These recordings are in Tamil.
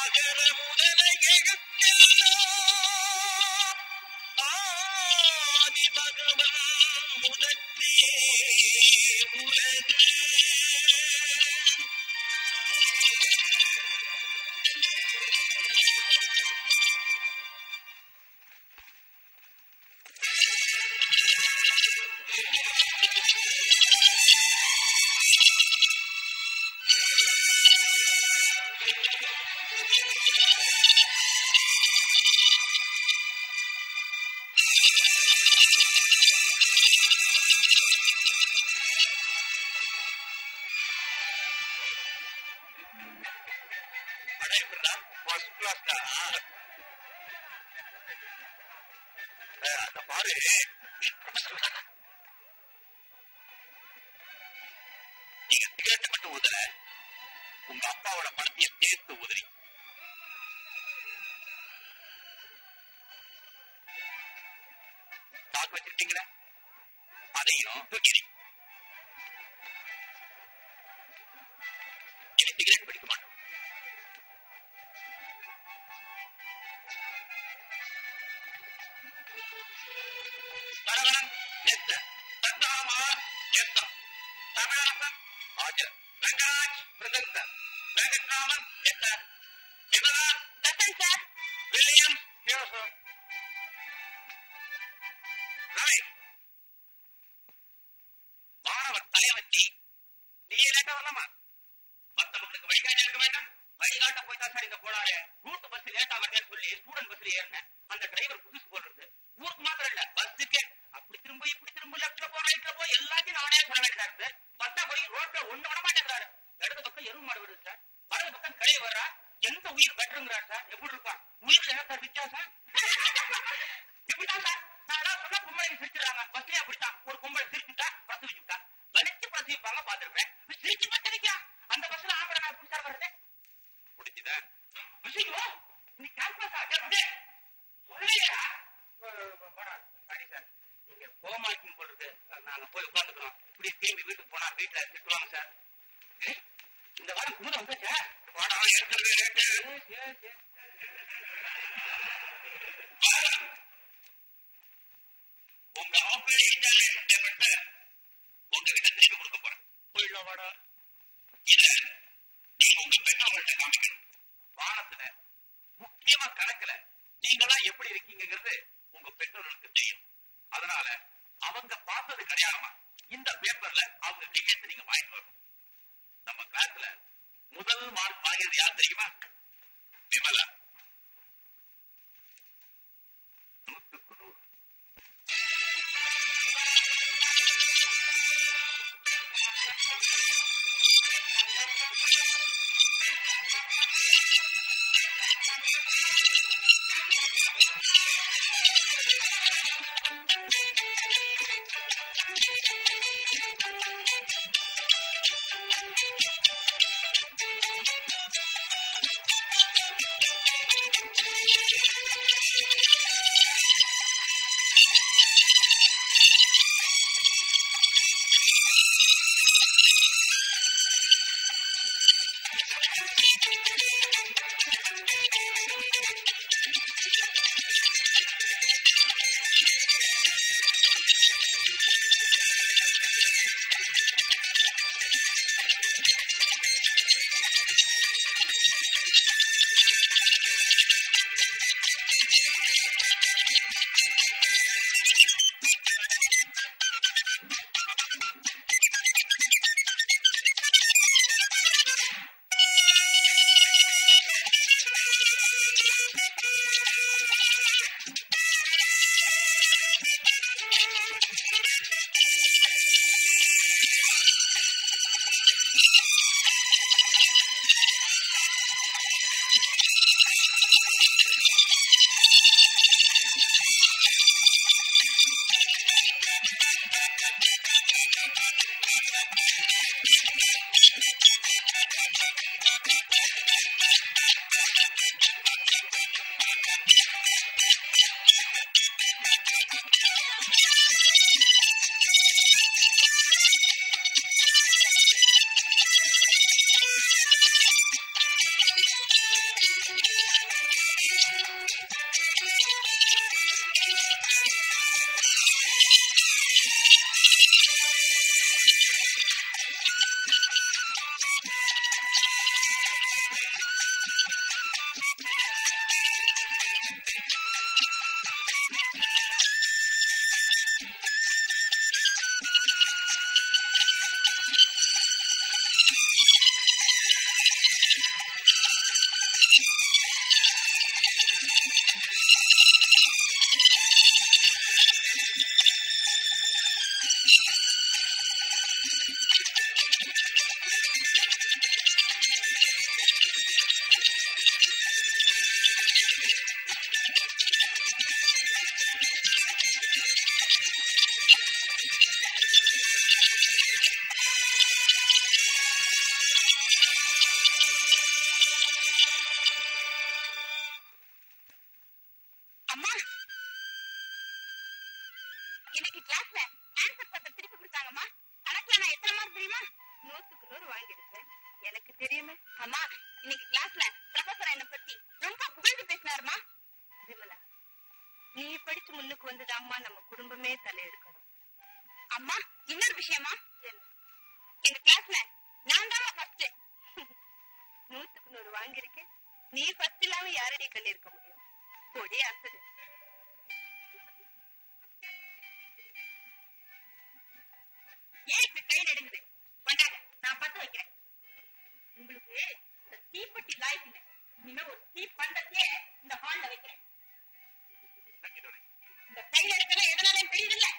அகர முதல எழுத்தெல்லாம் ஆதி பகவான் முதற்றே உலகு ஃபர்ஸ்ட் கிளாஸ் தான் அஹ், அந்த பாரு நீங்க சிகரெட் மட்டும் ஊதல உங்க அப்பாவோட பணத்தையும் சேர்த்து ஊதுறீங்க ஸ்டாக் வச்சிருக்கீங்களா அதையும் தூக்கிறீங்க இனி சிகரெட் பிடிக்க மாட்டோம் சரவணன் எத்த தத்தாமா எத்தம் தமிழரசன் ஆஜர் வெங்கராஜ் மிருதங்க வெங்கட்ராமன் எத்த விமலா தத்தன் சார் வில்லியம் யோசம் ரவி மாணவர் தலைய வச்சு நீ லேட்டா வரலாமா மத்தவங்களுக்கு வழிகாட்டி இருக்க வேண்டாம் வழிகாட்ட போய் தான் சார் இந்த போலாரு ரூட் பஸ் லேட்டா வருதுன்னு சொல்லி ஸ்டூடெண்ட் பஸ்ல ஏறினேன் அந்த டிரைவர் புதுசு போடுறது ஊருக்கு மாத்திரம் இல்ல பஸ்ஸுக்கு அப்படி திரும்ப இப்படி திரும்ப லெப்ட்ல போ ரைட்ல போ எல்லாத்தையும் நானே சொல்ல வேண்டியதா இருக்கு பத்தா போய் ரோட்ல ஒண்ணு விட மாட்டேங்கிறாரு இடது பக்கம் எருவு மாடு வருது சார் வலது பக்கம் கிளைய வர்றா எந்த உயிர் பெட்டருங்கிறார் சார் எப்படி இருப்பான் உயிருக்கு என்ன சார் வித்தியாசம் இப்படிதான் சார் நான் ஏதாவது சொன்னா பொம்பளை சிரிச்சிடறாங்க பஸ்லயே அப்படித்தான் ஒரு பொம்பளை சிரிச்சுட்டா பத்து வச்சுட்டா வலிச்சு பத்து வைப்பாங்க பாத்துருப்பேன் சிரிச்சு பத்து வைக்கா அந்த பஸ்ல ஆம்பளை நான் எப்படி சார் வருது பிடிச்சுதா ஐயோ நீ கேம்பஸ் ஆகிறது சொல்லையா சரி சார் நீங்க கோமாளிக்கும் பொழுது நாங்க போய் உட்காந்துக்கிறோம் இப்படி திரும்பி வீட்டுக்கு போனா வீட்டுல திட்டுவாங்க சார் ஏய், இந்த வாரம் குமுதம் வந்தாச்சா வாடா எடுத்துருவே ரேட்டு உங்க ஆப்பிள் இன்டர்நெட் உங்ககிட்ட திருப்பி கொடுக்க போறேன் போயிடலாம் வாடா இத நீங்க உங்க பெற்றோர்கள்ட்ட காமிக்கணும் வானத்துல முக்கியமா கணக்குல நீங்களா எப்படி இருக்கீங்கிறது உங்க பெற்றோர்களுக்கு தெரியும் அதனால அவங்க பார்த்தது கிடையாதுமா இந்த பேப்பர்ல அவங்க கையெழுத்து நீங்க வாங்கிட்டு வரணும் நம்ம கிளாஸ்ல முதல் மார்க் வாங்கியது யார் தெரியுமா விமலா நூற்றுக்கு நூறு வாங்கியிருக்க நீ ஃபர்ஸ்ட் இல்லாம யாரடி கண்ணு இருக்க முடியும் பொடி அசடு ஏன் இப்படி கை நடுங்குது கொண்டாங்க நான் பத்த வைக்கிறேன் உங்களுக்கு இந்த தீப்பெட்டி லாய்க்கு இல்லை இனிமே ஒரு தீ பண்டத்தையே இந்த ஹால்ல வைக்கிறேன் இந்த கை நடுக்கெல்லாம் எதனாலும் தெரியுதுல்ல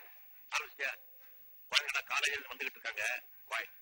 காலேஜில் வந்துகிட்டு இருக்காங்க Quiet.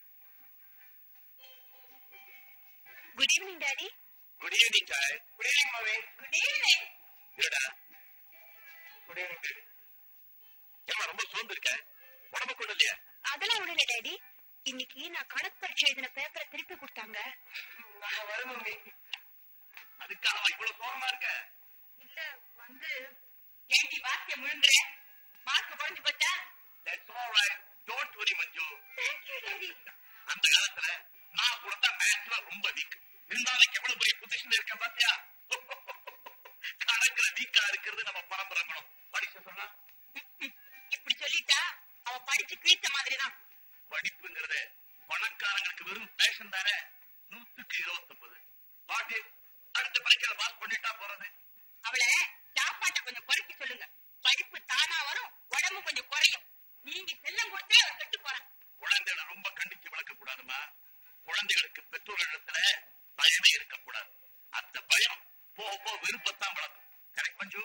Good evening daddy Good evening, child. Good evening, mommy. Good evening இருடா. Good evening, baby. ஏம்மா ரொம்ப சோர்ந்து இருக்க உடம்பு கொண்டு இல்லையா அதெல்லாம் ஒண்ணு இல்ல டாடி இன்னைக்கு நான் கணக்கு பரீட்சை எழுதின பேப்பரை திருப்பி கொடுத்தாங்க நான் வரேன் மம்மி அதுக்காக இவ்வளவு சோகமா இருக்க இல்ல வந்து ஏண்டி வாக்கியம் முழுங்குற மார்க் குறைஞ்சு போச்சா That's all right. Don't worry, Manju. Thank you daddy அந்த காலத்துல நான் கூட தான் மேத்ஸ்ல ரொம்ப வீக் இருந்தாலும் எவ்வளவு பெரிய பொசிஷன்ல இருக்கேன் பாத்தியா கணக்குல வீக்கா இருக்கிறது நம்ம பரம்பரை குணம் படிக்க சொன்னா இப்படி சொல்லிட்டா அவ படிச்சு கிழிச்ச மாதிரிதான் படிப்புங்கிறது பணக்காரங்களுக்கு வெறும் பேஷன் தானே நூத்துக்கு இருபத்தி ஒன்பது பாட்டி அடுத்த பரீட்சையில பாஸ் பண்ணிட்டா போறது அவளை சாப்பாட்டை கொஞ்சம் குறைக்க சொல்லுங்க படிப்பு தானா வரும் உடம்பு கொஞ்சம் குறையும் நீங்க செல்லம் கொடுத்தே அவ கெட்டு போறான் குழந்தைகளை ரொம்ப கண்டிச்சு வளர்க்க கூடாதுமா குழந்தைகளுக்கு பெற்றோர்களிடத்துல பயமே இருக்கக்கூடாது அந்த பயம் போக போக விருப்பத்தான் வளர்க்கும் கரெக்ட் மஞ்சு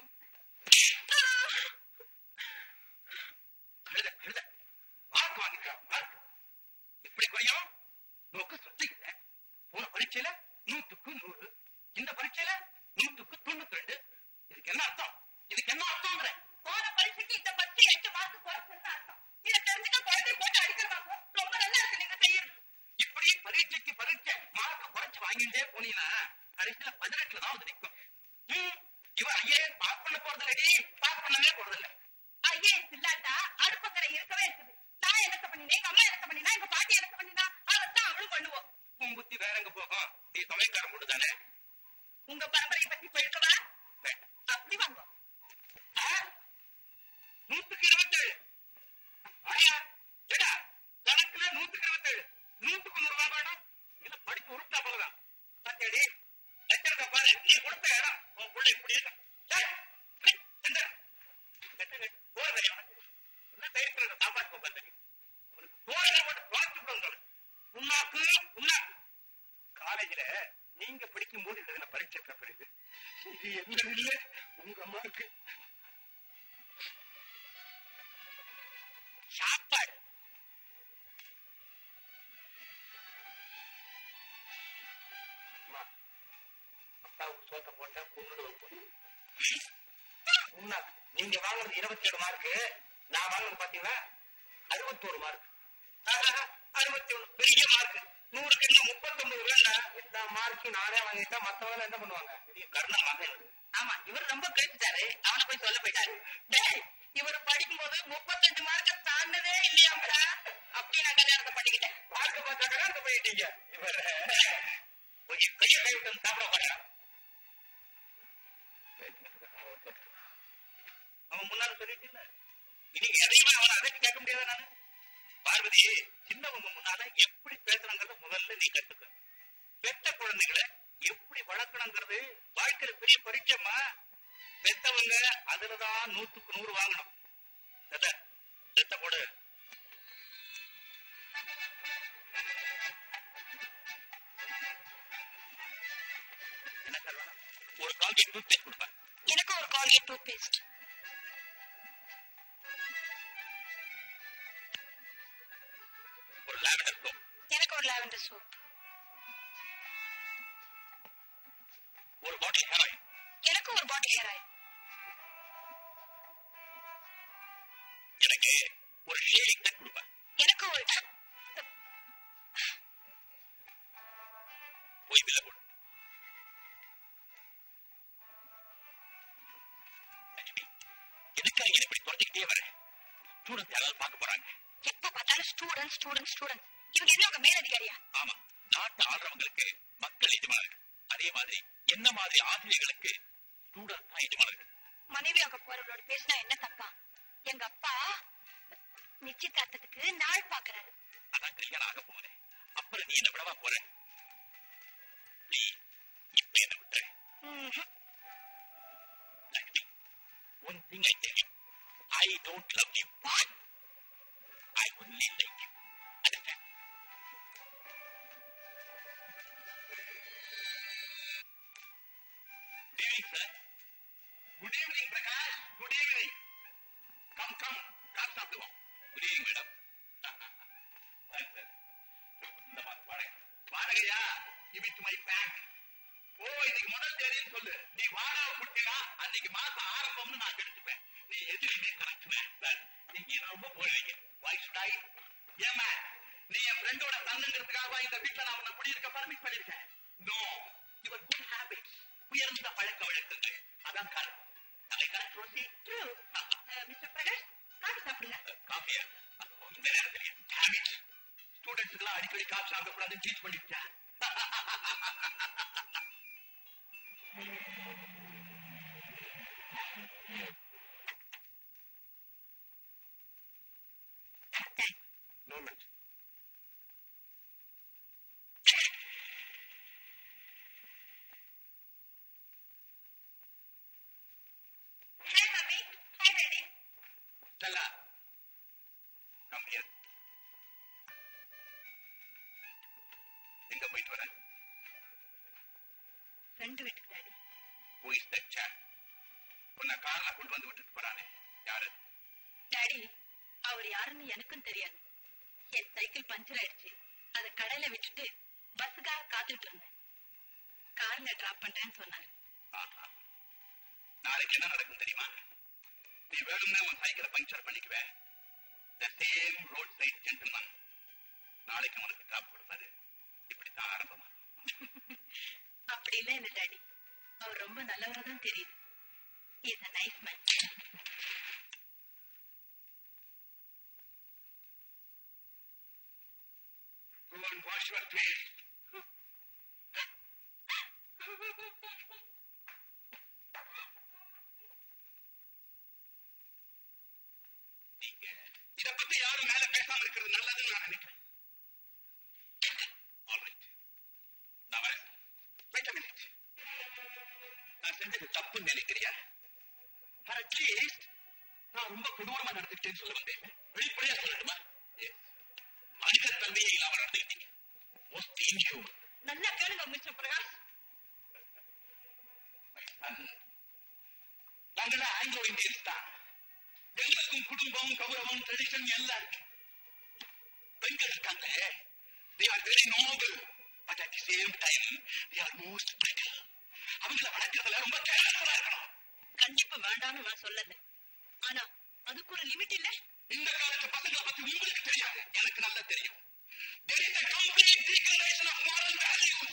கழுத கழுத மார்க் வாங்கிட்டா மார்க் இப்படி குறையும் நோக்க சுத்திக்கிட்ட போன பரீட்சையில நூத்துக்கு நூறு இந்த பரீட்சையில நூத்துக்கு தொண்ணூத்தி ரெண்டு இதுக்கு என்ன அர்த்தம் இதுக்கு என்ன அர்த்தம்ங்கிற போன பரிசுக்கு இந்த பத்து எட்டு மார்க் குறைச்சுன்னு அர்த்தம் இதை தெரிஞ்சுக்க குழந்தை போட்டு அடிக்கிறதாங்க ரொம்ப நல்லா இருக்கு நீங்க செய்யுது இப்படி பரீட்சைக்கு பரீட்சை மார்க் குறைச்சு வாங்கிட்டே போனீங்கன்னா கடைசியில பதினெட்டுல தான் வந்து நிற்கும் ஹம், இவன் ஐஏஎஸ் பாஸ் பண்ண போறது இல்லடி பாஸ் பண்ணவே போறது இல்ல ஐஏஎஸ் இல்லாட்டா அடுப்பங்கரை இருக்கவே இருக்குது நான் என்ன பண்ணினேன் எங்க அம்மா என்ன பண்ணினா எங்க பாட்டி என்ன பண்ணினா அதைத்தான் அவளும் பண்ணுவோம் உன் புத்தி வேற எங்க போகும் நீ சமயக்கார மட்டும் தானே உங்க பரம்பரை பத்தி போயிருக்கவா அப்படி வாங்க நூத்துக்கு இருபத்தேழு ஆயா ஏடா கணக்குல நூத்துக்கு இருபத்தேழு நூத்துக்கு நூறு வாங்கணும் இல்ல படிப்பு உருட்டா போகலாம் சத்தேடி லட்சத்தை பாரு நீ கொடுத்த இடம் உன் பிள்ளை இப்படி இருக்கும் டேய், டேய், எந்திரா. கட்டு, கட்டு. போற தெரியும் உனக்கு. என்ன தைரியத்துல சாப்பாடு உட்காந்து போறத மட்டும் பார்த்து விடுங்க உன்னாக்கு உன்னாக்கு காலேஜ்ல நீங்க படிக்கும் போது எழுதின பரீட்சை பேப்பர் இது இது என்ன இல்ல உங்க அம்மாவுக்கு சாப்பாடு அம்மா, அப்பாவுக்கு சோத்த போட்டா பொண்ணு உண்மை நீங்க வாங்குறது இருபத்தி ஏழு மார்க்கு நான் வாங்குறது பாத்தீங்களா அறுபத்தோரு மார்க் அறுபத்தி ஒண்ணு பெரிய மார்க் நூறுக்கு இன்னும் முப்பத்தொன்பது வேண்டா இந்த மார்க் நானே வாங்கிட்டா மத்தவங்க என்ன பண்ணுவாங்க பெரிய கருணா வாங்குறது ஆமா இவர் ரொம்ப கழிச்சுட்டாரு அவனை போய் சொல்ல போயிட்டாரு டேய், இவர் படிக்கும்போது முப்பத்தஞ்சு மார்க்க தாண்டதே இல்லையாமடா அப்படி நான் கல்யாணத்தை பண்ணிக்கிட்டேன் மார்க் பார்த்தா கல்யாணம் பண்ணிட்டீங்க இவர் கொஞ்சம் கையை கை விட்டு சாப்பிட போறேன் அவன் முன்னால சொல்லிட்டு இனி எதையுமே அவனை அதை கேட்க முடியாது நானு பார்வதி சின்னவங்க முன்னால எப்படி பேசணுங்கிறத முதல்ல நீ கத்துக்க பெத்த குழந்தைகளை எப்படி வளர்க்கணுங்கிறது வாழ்க்கையில பெரிய பரிச்சயமா பெத்தவங்க அதுலதான் நூத்துக்கு நூறு வாங்கணும் அத செத்த போடு என்ன சொல்லுவேன் ஒரு கால்கேட் டூத் பேஸ்ட் கொடுப்பேன் எனக்கு ஒரு கால்கேட் டூத் பேஸ்ட் ஒரு லாவெண்டர் சோப் எனக்கு ஒரு லாவெண்டர் சோப் ஒரு பாட்டில் ஹேர் ஆயில் எனக்கு ஒரு பாட்டில் ஹேர் ஆயில் எனக்கு ஒரு ஷேவிங் செட் கொடுப்பேன் எனக்கு ஒரு போய் பில்ல போடு லட்சுமி, எதுக்காக என்னை இப்படி துரத்திக்கிட்டே வர ஸ்டூடெண்ட் யாராவது பார்க்க போறாங்க எப்ப பார்த்தாலும் ஸ்டூடெண்ட் ஸ்டூடெண்ட் ஸ்டூடெண்ட் இவங்க என்ன உங்க மேலதிகாரியா ஆமா நாட்டு ஆள்றவங்களுக்கு மக்கள் எஜமானர்கள் அதே மாதிரி என்ன மாதிரி ஆசிரியர்களுக்கு ஸ்டூடெண்ட் தான் எஜமானர்கள் மனைவி அங்க போறவளோட பேசினா என்ன தப்பா எங்க அப்பா நிச்சயதார்த்தத்துக்கு நாள் பாக்குறாரு அதான் கல்யாணம் ஆக போகுது அப்புறம் நீ என்ன விடவா போற நீ I tell you, I don't love you. I only like you. Understand? Good evening, sir. Good evening, Prakash. Good evening. Come, come. Class சாப்பிடுவோம். Good evening, madam. Thanks, sir. இந்த மாதிரி பாருங்க. பாருங்கய்யா, give it to my back. ஓ இன்னைக்கு முதல் தேதின்னு சொல்லு நீ வாடகை கொடுத்தீங்கன்னா அன்னைக்கு மாசம் ஆரம்பம்னு நான் எடுத்துப்பேன் நீ எதுலையுமே கரெக்ட் மேன் சார் நீங்க இதை ரொம்ப போடுவீங்க வை should I ஏமா நீ என் ஃப்ரெண்டோட சன்னுங்கிறதுக்காக இந்த வீட்டுல நான் உன்னை குடியிருக்க பர்மிட் பண்ணிருக்கேன் நோ யுவர் குட் ஹேபிட்ஸ் உயர்ந்த பழக்க வழக்கங்கள் அதான் காரணம் அதை correct Rosie True. Mister Prakash coffee சாப்பிடுங்க காஃபியா இந்த நேரத்துல ஹேபிட் ஸ்டூடெண்ட்ஸ்க்குலாம் அடிக்கடி காஃபி சாப்பிடக்கூடாதுன்னு டீச் பண்ணிருக்கேன் moment. Hi mummy hi daddy Stella, come here. எங்க போயிட்டு வர ஃப்ரெண்டு வீட்டுக்கு daddy Who is that chap? உன்னை கார்ல கொண்டு வந்து விட்டுட்டு போறானே யாரு டாடி அவர் யாருன்னு எனக்கும் தெரியாது என் சைக்கிள் பஞ்சர் ஆயிடுச்சு அதை கடையில விட்டுட்டு பஸ்ஸுக்காக காத்துட்டு இருந்தேன் கார்ல டிராப் பண்றேன்னு சொன்னாரு ஆஹா. நாளைக்கு என்ன நடக்கும் தெரியுமா நீ வேணும்னா உன் சைக்கிளை பஞ்சர் பண்ணிக்குவேன் the same road side gentleman நாளைக்கு உனக்கு டிராப் கொடுப்பாரு இப்படித்தான் ஆரம்பமா அப்படி இல்ல இல்ல டாடி அவர் ரொம்ப நல்லவரா தான் தெரியுது is a nice man Go and wash your face. நீங்க இத பத்தி யாரும் மேல பேசாம இருக்கிறது நல்லதுன்னு நான் நினைக்கிறேன் All right. நான் வரேன். Wait a minute. நான் செஞ்சது தப்புன்னு நினைக்கிறியா For at least நான் ரொம்ப கொடூரமா நடந்துக்கிட்டேன்னு சொல்ல வந்தேன் வெளிப்படையா சொல்லட்டுமா Yes. மனித தன்மையை இல்லாம நடந்துக்கிட்டீங்க மோஸ்ட் இன்ஹியூமன் நல்லா கேளுங்க மிஸ்டர் பிரகாஷ் நாங்களாம் ஆங்கிலோ இந்தியன்ஸ் தான் எங்களுக்கும் குடும்பம் கௌரவம் ட்ரெடிஷன் எல்லாம் இருக்கு பெண்கள் இருக்காங்களே they are very noble but at the same time they are most brittle அவங்கள வளர்க்கறதுல ரொம்ப கேர்ஃபுல்லா இருக்கணும் கண்டிப்பா வேண்டாம்னு நான் சொல்லல ஆனா அதுக்கு ஒரு லிமிட் இல்ல இந்த காலத்து பசங்களை பத்தி உங்களுக்கு தெரியாது எனக்கு நல்லா தெரியும் There is a complete degradation of moral values.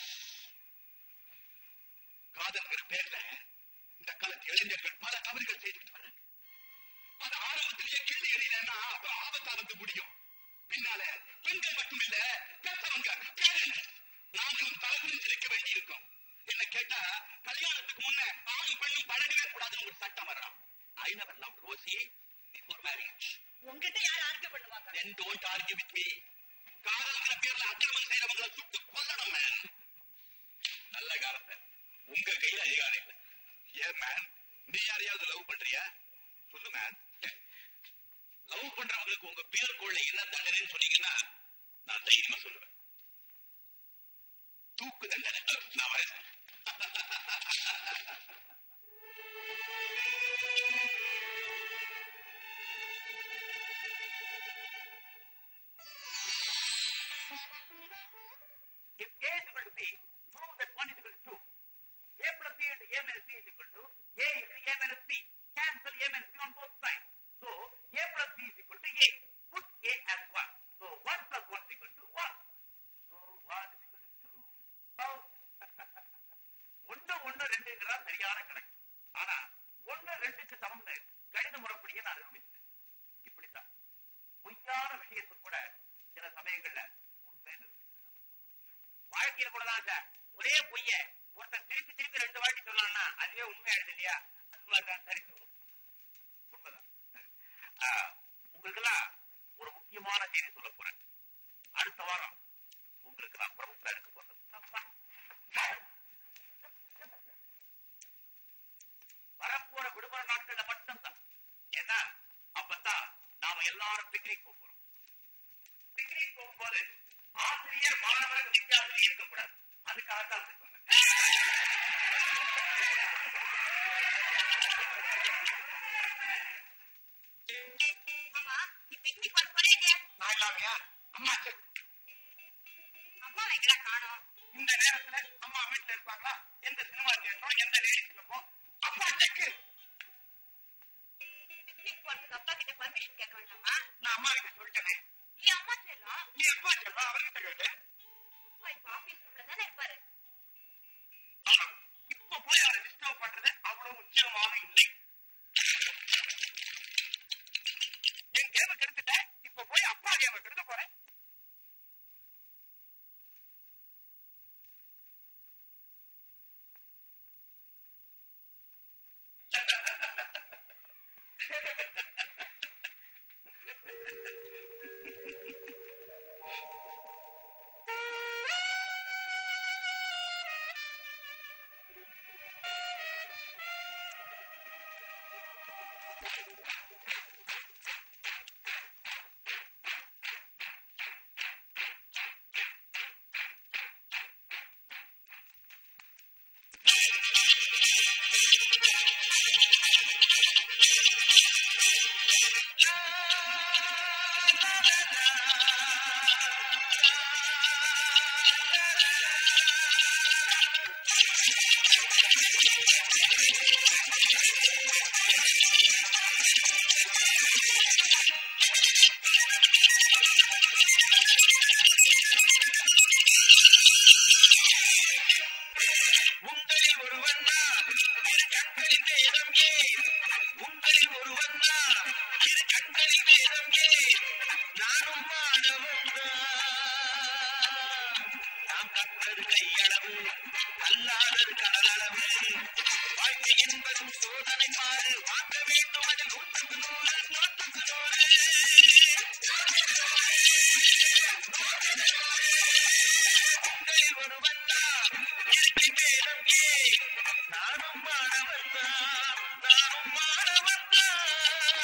காதல்ங்கிற பேர்ல இந்த காலத்து இளைஞர்கள் பல தவறுகள் செய்துட்டு வராங்க அது ஆரம்பத்திலேயே கிள்ளி எறியலன்னா அப்புறம் ஆபத்தா வந்து முடியும் பின்னால பெண்கள் மட்டும் இல்ல பெற்றவங்க parents, நாங்களும் தலை புரிஞ்சு இருக்க வேண்டி இருக்கும் என்ன கேட்டா கல்யாணத்துக்கு முன்ன ஆணும் பெண்ணும் பழகவே கூடாதுன்னு ஒரு சட்டம் வரலாம் I never love Rosie before marriage உங்ககிட்ட யார் ஆர்கியூ பண்ணுவாங்க then don't argue with me காதல்ங்கிற பேர்ல அக்கிரமம் செய்யறவங்களை சுட்டு கொல்லணும் மேன் நல்ல காலத்தை உங்க கையில அதிகாரம் இல்லை ஏன் மேன் நீ யாரையாவது லவ் பண்றியா சொல்லு மேன் லவ் பண்றவங்களுக்கு உங்க பேருக்குள்ள என்ன தண்டனைன்னு சொன்னீங்கன்னா நான் தைரியமா சொல்லுவேன் தூக்கு தண்டனை நான் வரேன் If A is equal to B, prove that 1 is equal to 2. A plus B into A minus B is equal to A into A minus B. Cancel A minus B on both sides. So, A plus B is equal to A. Put A as 1. So, 1 plus 1 is equal to 1. So, 1 is equal to 2. How? ஒன்று ஒன்று ரெண்டுங்கிறதா சரியான கணக்கு ஆனா ஒன்று ரெண்டுக்கு சமம்னு கணித முறைப்படியே நான் நிரூபிச்சேன் இப்படித்தான் பொய்யான விஷயத்தை கூட சில சமயங்கள்ல உண்மை வாழ்க்கையில கூடதான் சார் ஒரே பொய்ய ஒருத்தன் திருப்பி திருப்பி ரெண்டு வாட்டி சொல்லலாம்னா அதுவே உண்மையாயிடுது இல்லையா அது மாதிரிதான் சரித்து வரும். உண்மைதான் ஆஹ், உங்களுக்கெல்லாம் ஒரு முக்கியமான செய்தி சொல்ல போறேன் அடுத்த வாரம் உங்களுக்கு நான் பிரபுத்தா எடுக்க போறேன் அப்பா. வரப்போற விடுமுறை நாட்கள்ல மட்டும்தான் பிக்னிக் போகிறோம் பிக்னிக் போகும்போது ஆசிரியர் மாணவர்கள் வித்தியாசம் இருக்கக்கூடாது அதுக்காக தான் அப்படி சொன்னேன் அம்மா நீ பிக்னிக் பண்ண போறீங்க நான் இல்லாமையா அம்மா செக் அம்மா எங்கடா காணோம் இந்த நேரத்துல அம்மா வீட்டுல இருப்பாங்களா எந்த சினிமா தியேட்டரோ எந்த லேடிஸ்ல போ அப்பா செக் பிக்னிக் போறதுக்கு அப்பா கிட்ட பர்மிஷன் கேட்க வேண்டாமா நான் அம்மா கிட்ட சொல்லிட்டேனே நீ அம்மா செல்லம் நீ அப்பா செல்வா அவர்கிட்ட கேட்டேன் அப்பா இப்ப ஆபீஸ் உள்ள தானே இருப்பாரு ஆனா, இப்ப போய் அதை டிஸ்டர்ப் பண்றது அவ்வளவு முக்கியமாக இல்லை என் கேம கெடுத்துட்டேன் இப்ப போய் அப்பா கேம கெடுக்க போறேன் உங்களில் ஒருவன் தான் இரு கண்களின் வேதம் ஏன் உங்களில் ஒருவன் தான் இரு கண்களின் வேதம் ஏன் நானும் மாணவன் நாம் கற்றது கையளவு அல்லாதது கடலளவு வாழ்க்கை என்பதும் சோதனை பாரு வாங்க வேண்டும் அது நூற்றுக்கு நூறு நூற்றுக்கு நூறு உங்களில் ஒருவன் தான் இருக்கை வேதம் ஏன் நானும் மாணவன் தான் நானும் மாணவன் தான்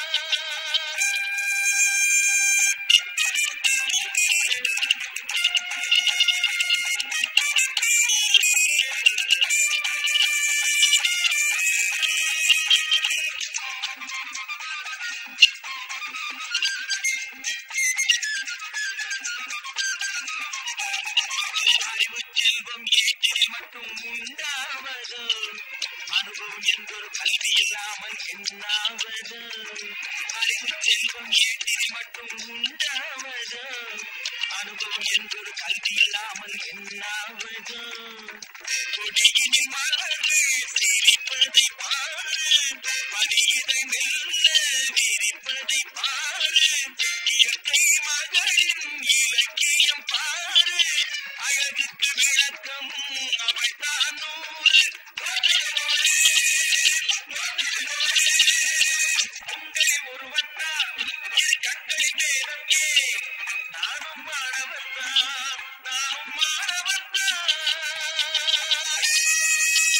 அறிவு செல்வம் ஏற்றில் மட்டும் உண்டாவதோ அனுபவம் என்றொரு கல்வி இல்லாமல் என்னாவதோ அறிவு செல்வம் ஏற்றில் மட்டும் உண்டாவதோ அனுபவம் என்றொரு கல்வி இல்லாமல் என்னாவதோ கொடியினில் மலர்கள் சிரிப்பதை பாரு மதியினை மெல்ல விரிப்பதை பாரு இயற்கை மகளின் இலக்கியம் பாரு அழகுக்கு விளக்கம் அவள்தான் நூறு உங்களை ஒருவன் தான் இரு கண்களின் நேரம் ஏன் நானும் மாணவன் தான் நானும் மாணவன் தான்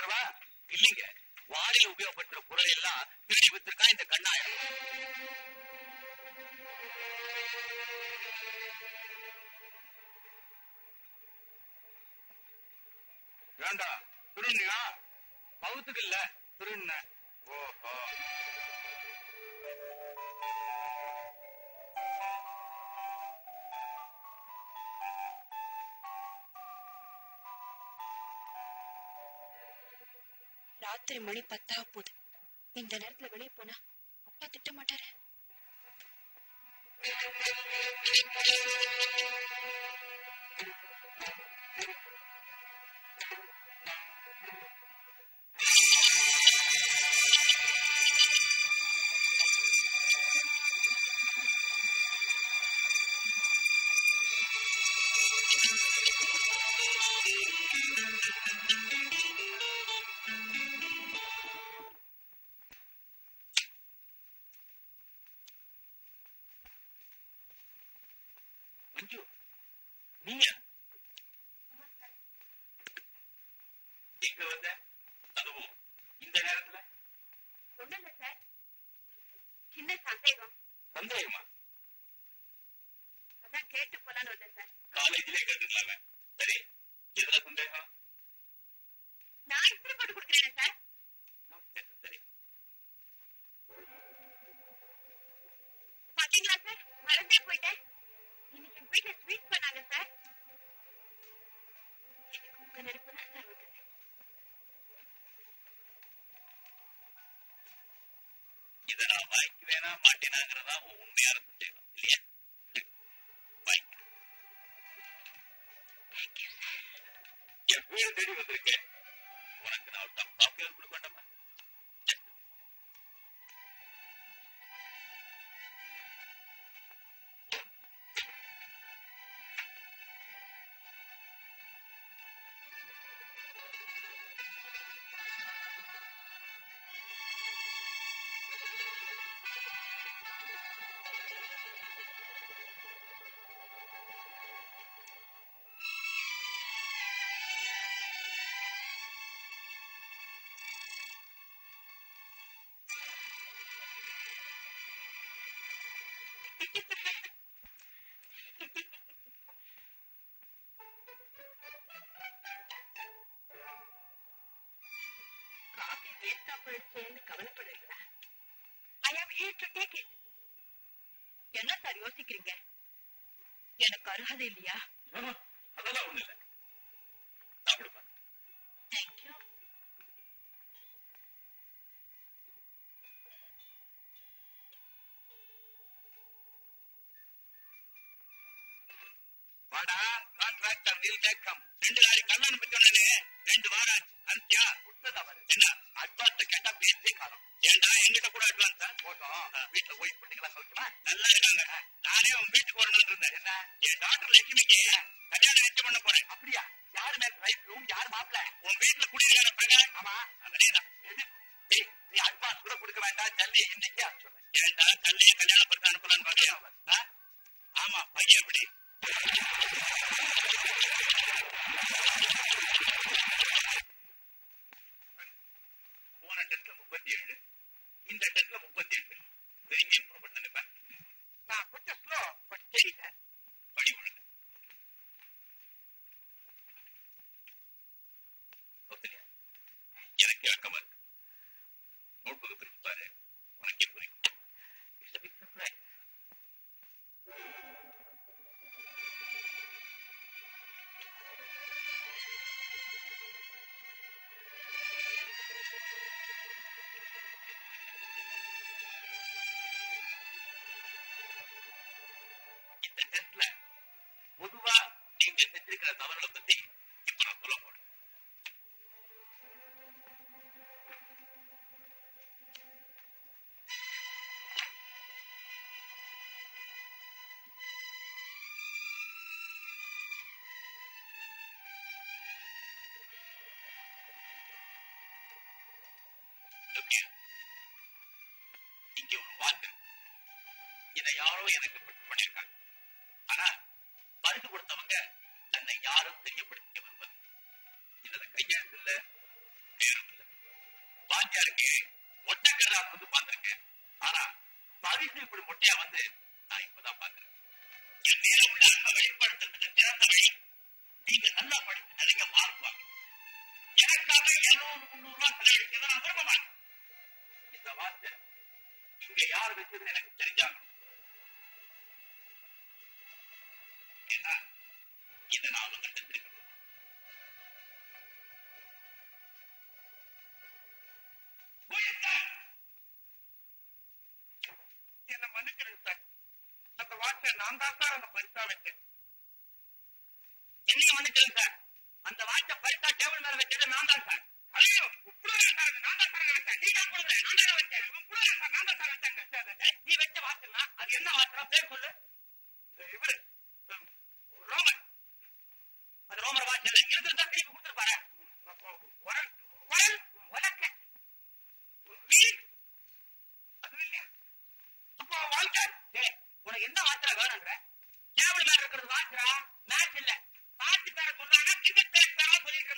தருவா இல்லைங்க வாரில உபயோகப்படுத்துற பொருள் எல்லாம் திருடி வித்திருக்கா இந்த கண்ணாயம் ஏண்டா திருநியா பகுத்துக்கு இல்ல திருண்ண ஓஹோ ராத்திரி மணி பத்தாக போகுது இந்த நேரத்துல வெளியே போனா அப்பா திட்ட மாட்டாரு மஞ்சு நீயா எங்க வந்த அதுவும் இந்த நேரத்துல ஒண்ணும் இல்ல சார் சின்ன சந்தேகம் சந்தேகமா அதான் கேட்டு போலான்னு வந்தேன் சார் காலேஜிலே கேட்டுக்கலாமே சரி இதுல சந்தேகம் நான் இஸ்திரி போட்டு கொடுக்குறேன் சார் சரி, சரி பாத்தீங்களா சார் மறந்தே போயிட்டேன் இன்னைக்கு எங்க வீட்டுல ஸ்வீட் பண்ணாங்க சார் எனக்கு உங்க நெருப்பு தான் சார் வந்தது இதை நான் வாய்க்குவேனா மாட்டேனாங்கிறதா உன் உண்மையான சந்தேகம் இல்லையா வாய்க்க என் வீடு தேடி வந்திருக்கேன் உனக்கு நான் ஒரு கப் காஃபி கொடுக்க வேண்டாமா காஃபி வேஸ்டா போயிடுச்சேன்னு கவலைப்படுறீங்களா I am here to take it என்ன சார் யோசிக்கிறீங்க எனக்கு அருகதை இல்லையா ஆமா, அதெல்லாம் ஒண்ணு இல்ல சாப்பிடுப்பா தேங்க்யூ வாடா கான்ட்ராக்டர் வில் கேட்கம் ரெண்டு நாளை கல்யாணம் பத்தி ரெண்டு வாரம் ஆச்சு அந்தியா என்ன அட்வான்ஸ் கேட்டா பேசி காணும் ஏன்டா என்கிட்ட கூட அட்வான்ஸ் போட்டோம் வீட்டுல போய் பண்ணிக்கலாம் சொல்லுமா நல்லா இருக்காங்க நானே உன் வீட்டுக்கு வரணும்னு இருந்தேன் என்ன என் டாக்டர் லட்சுமிக்கு கல்யாணம் நிச்சயம் பண்ண போறேன் அப்படியா யாரு மேல ரைட் ரூம் யாரு மாப்பிள உன் வீட்டுல குடியிருக்கிற பிரகாஷ் ஆமா அவனேதான் ஏய், நீ அட்வான்ஸ் கூட கொடுக்க வேண்டாம் தள்ளி இன்னைக்கு அனுப்பிச்சு ஏன்டா தள்ளி கல்யாணம் பண்ண அனுப்பலான்னு பாக்கியா ஆமா பையன் எப்படி போன டெஸ்ட்ல முப்பத்தி ஏழு இந்த டெஸ்ட்ல முப்பத்தி எட்டு பெரிய இம்ப்ரூவ்மெண்ட் நினைப்பேன் நான் கொஞ்சம் ஸ்லோ பட் தெரியல படி ஒழுங்கு ஒத்துலையா எனக்கு இறக்கமா இருக்கு நோட்புக்கு பிரிச்சு பாரு உனக்கே புரியும் It's a big surprise. இந்த டெஸ்ட்ல பொதுவா நீங்க செஞ்சிருக்கிற தவறுகளை பத்தி இப்ப நான் சொல்ல போறேன் Okay. இங்க ஒரு வாக்கு இதை யாரோ எனக்கு பிடிச்சு பண்ணிருக்காங்க ஆனா பரிசு கொடுத்தவங்க தன்னை யாரும் தெரியப்படுத்திக்க வருவது இதுல கையெழுத்து இல்ல பேரும் மூட்டையா வந்து நான் இப்பதான் பாக்குறேன் என் மேல உள்ள அன்பை வெளிப்படுத்துறதுக்கு திறந்த வழி நீங்க நல்லா படிச்சு நிறைய மார்க் வாங்க எனக்காக இருநூறு முந்நூறு ரூபாய் செலவழிக்கிறது நான் விரும்ப மாட்டேன் இந்த வார்த்தை இங்க யார் வச்சது எனக்கு தெரிஞ்சாங்க ஏன்னா இதை நான் உங்ககிட்ட தெரியும் என்ன மன்னிக்கிறேன் சார் அந்த வாட்சை நான் தான் சார் அந்த பரிசா வச்சேன் என்ன மன்னிக்கிறேன் சார் அந்த வாட்சை பரிசா டேபிள் மேல வச்சது நான் தான் சார் ஐயோ இப்படி நான் தான் சார் வச்சேன் நீ தான் கொடுங்க நான் தான் வச்சேன் இப்படி நான் தான் சார் வச்சேன் நீ வச்ச வாட்சா அது என்ன வாட்சா பேர் சொல்லு இவரு ரோமன் அது ரோமர் வாட்ச் இல்ல இருந்து தான் திருப்பி கொடுத்துருப்பாரு உலக்க அது இல்லையா அப்போ வாங்க டேய் உனக்கு என்ன வாட்சா வேணும்ன்ற டேபிள் மேல இருக்கிறது வாட்சா மேட்ச் இல்ல பாட்டு பேர சொல்றாங்க கிரிக்கெட் பேர் பேர சொல்லிட்டு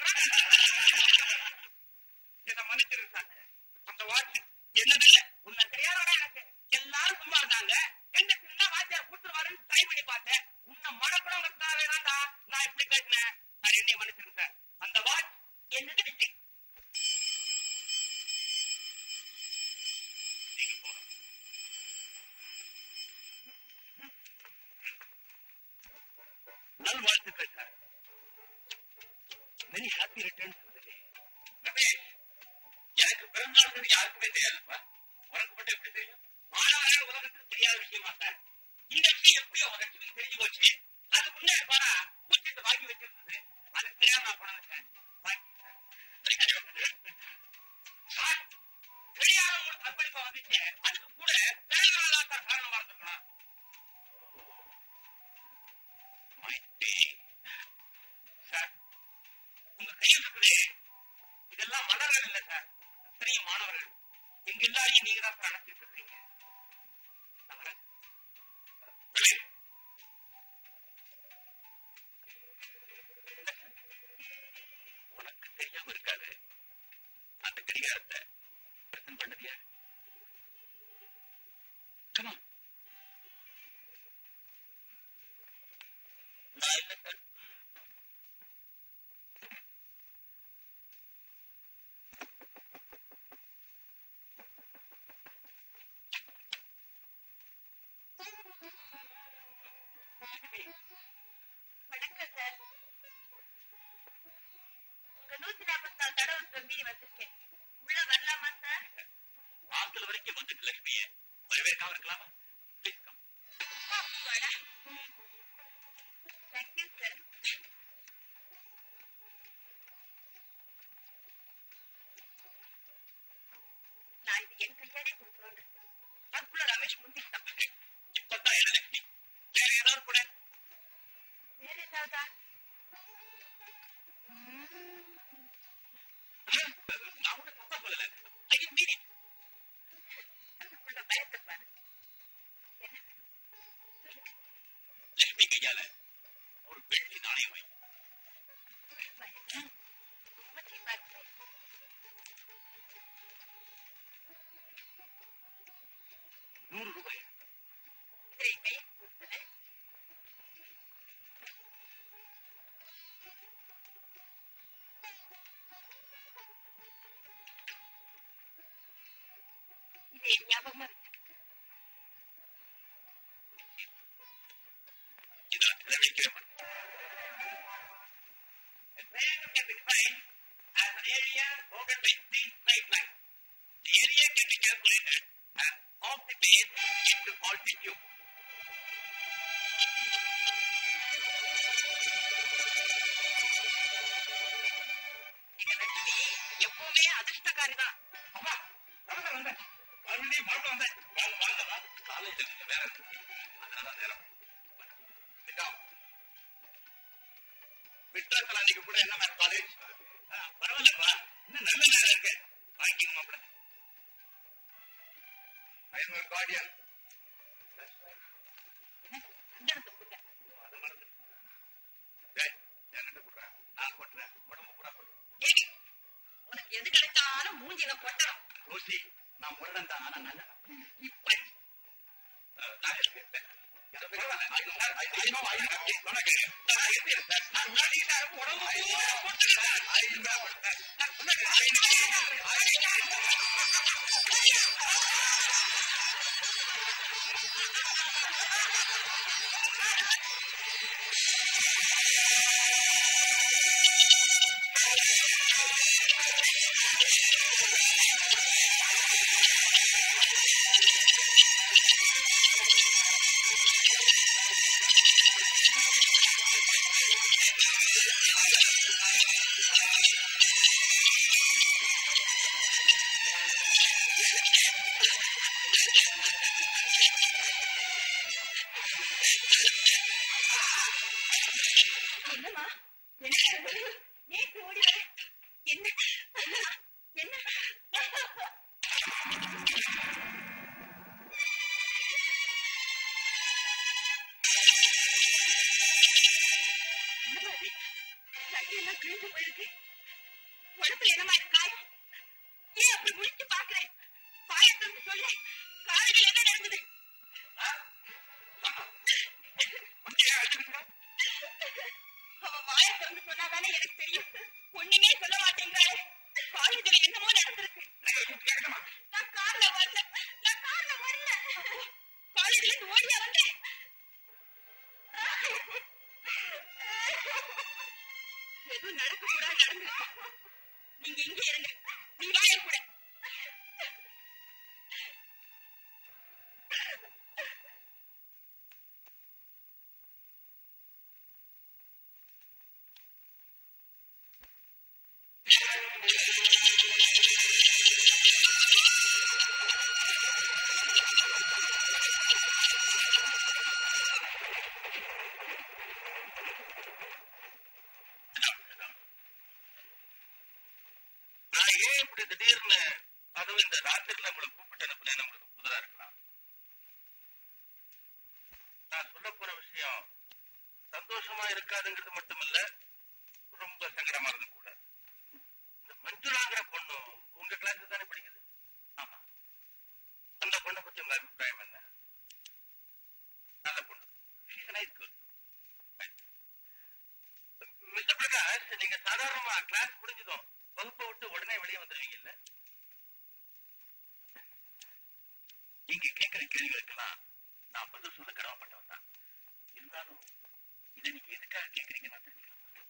என்ன மன்னிச்சிருங்க சார் அந்த வாட்ச் என்னது இல்ல உன்னை தெரியாதவடா எனக்கு எல்லாரும் சும்மா இருந்தாங்க எந்த சின்ன வாட்சியார் கொடுத்துருவாருன்னு ட்ரை பண்ணி பார்த்தேன் உன்னை மடப்படங்கிறதுக்காகவே தான்டா நான் இப்படி கேட்டேன் சார் என்னை மன்னிச்சிருங்க சார் அந்த வாட்ச் என்னது இல்லை நீங்க போங்க நல்வாழ்த்துக்கள் sir many happy returns Ramesh எனக்கு பிறந்தாலும் யாருக்குமே தெரியாதுப்பா உனக்கு மட்டும் எப்படி தெரியும் மாணவராக உலகத்துக்கு தெரியாத விஷயமா சார் இந்த விஷயம் எப்படியோ ஒரு லட்சத்துக்கு தெரிஞ்சு போச்சு அது முன்னே போனா பூச்சிட்டு வாங்கி வச்சிருந்தது அது தெரியாம நான் கொண்டு வந்துட்டேன் சார் தெரியாம ஒரு தற்பளிப்பா வந்துச்சு அதுக்கு கூட தேவையான சார் காரணமா இருந்திருக்கணும் சார் உங்க கையில் இருக்குது இதெல்லாம் மலர்கள் இல்ல சார் பெரிய மாணவர்கள் எங்க எல்லாரையும் நீங்க தான் சார் அனுப்பிட்டு இருக்கீங்க நான் வரேன். ரவி. இல்ல சார். உனக்கு தெரியாம இருக்காது அந்த கடிகாரத்தை பிரசன்ட் பண்ணது யார் Come on. நான் இல்ல சார் வணக்கம் சார் உங்க நூத்தி நாற்பத்தி நாலு தடவை சொல்லி வந்திருக்கேன் உள்ள வரலாமா சார் வாசல் வரைக்கும் வந்துட்டு லட்சுமியே வரவேற்காம இருக்கலாமா ப்ளீஸ் கம் தேங்க்யூ சார் நான் இது என் கையாலே கொடுக்கணும் அதுக்குள்ள ரமேஷ் முந்திட்டான் இப்பதான் என்ன லட்சுமி வேற ஏதாவது கூட வேற ஏதாவதா நான் கூட தப்பா சொல்லல ஐ மீன் இட் அதுக்குள்ள பயத்தை பாரு என்ன லட்சுமி கையால ஒரு வெள்ளி நாணயம் வை பயம் ரொம்ப சீப்பா இருக்கு நூறு ரூபாய் இதை கை கொடுத்தது இதை ஞாபகமா வச்சுக்கிட்டு இதா இதை வைக்கிறேன் The land can be defined as an area covered by three straight lines. The area can be calculated as half the base into altitude. இந்த லட்சுமி எப்பவுமே அதிர்ஷ்டக்காரிதான் அப்பா, வந்தேன், வந்தேன். மறுபடியும் மறுபடியும் வந்தேன். வாங்க, வாங்க, வா. காலேஜ்ல கொஞ்சம் வேலை இருக்கு. அதனால நேரம். Sit down. விட்ரா கலாநிதி கூட என்ன மாதிரி காலேஜ் ஆ, பரவாயில்லப்பா இன்னும் நல்ல நேரம் இருக்கு வாங்கிக்கோங்க மாப்பிள்ள ஐ எம் கார்டியன் சந்தனத்தை கொடுங்க அதை மறந்து ஏய், என்கிட்ட கொடுறேன் நான் கொட்டுறேன் உடம்பு கூட கொடு ஏடி உனக்கு எது கிடைச்சாலும் மூஞ்சில கொட்டணும் ரோசி நான் முரடன் தான் ஆனா நல்ல இப்படி அஹ், என்னம்மா என்ன ஏன் இப்படி ஓடி வர என்ன என்ன என்னம்மா இது? கையெல்லாம் கிழிஞ்சு போயிருக்கு உடம்புல என்னமா இருக்கு காயம் ஏன் அப்படி முடிச்சு பாக்குறேன் பாயத்தம் சொல்லு காலையில என்ன நடந்தது அவ வாயை திறந்து சொன்னாதானே எனக்கு தெரியும் ஒண்ணுமே சொல்ல மாட்டேங்கிறாரு காலேஜ்ல என்னமோ நடந்திருக்கு நான் கார்ல வரல நான் கார்ல வரல காலேஜ்ல இருந்து ஓடியா வந்தேன் எதுவும் நடக்க கூடாது நடந்து நீங்க இங்கே இருங்க நீ வாய கூட நான் ஏன் இப்படி திடீர்னு அதுவும் இந்த ராத்திரில உங்களை கூப்பிட்டு அனுப்புனேன் நம்மளுக்கு புதுதா இருக்கலாம் நான் சொல்ல போற விஷயம் சந்தோஷமா இருக்காதுங்கிறது மட்டும் இல்ல ரொம்ப சங்கடமா இருந்து கூட இந்த மஞ்சுளாங்கிற பொண்ணு உங்க கிளாஸ் தானே படிக்குது ஆமா அந்த பொண்ணை பத்தி உங்க அபிப்பிராயம் என்ன நல்ல பொண்ணு She's a nice girl. Mister Prakash நீங்க சாதாரணமா கிளாஸ் முடிஞ்சதும் வகுப்பை விட்டு உடனே வெளியே வந்துருவீங்கல்ல நீங்க கேட்கிற கேள்விகளுக்கெல்லாம் நான் பதில் சொல்ல கடமைப்பட்டவன் தான் இருந்தாலும் இதை நீங்க எதுக்காக கேட்கறீங்க நான் தெரிஞ்சுக்கணும்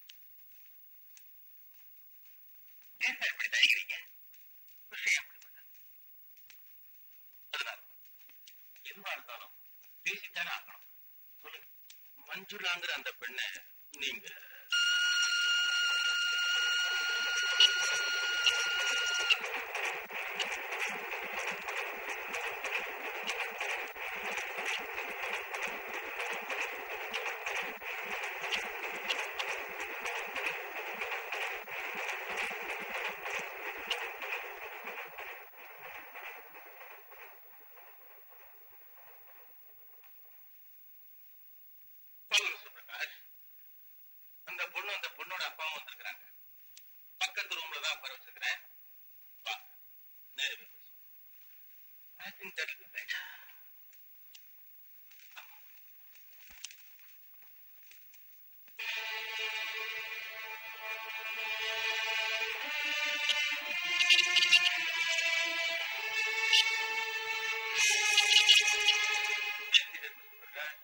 ஏன் சார் இப்படி தருகிறீங்க விஷயம் அப்படிப்பட்டது அதனால எதுவா இருந்தாலும் பேசித்தானே ஆகணும் சொல்லுங்க மஞ்சுளாங்கிற அந்த பெண்ணை நீங்க சொல்லுங்க சுப்பிரகாஷ் அந்த பொண்ணு அந்த பொண்ணோட அப்பாவும் வந்திருக்கிறாங்க பக்கத்து ரூம்ல தான் உட்கார வச்சிருக்கிறேன் வா நேரவே பேசு. I think that will be better. சுப்பிரகாஷ்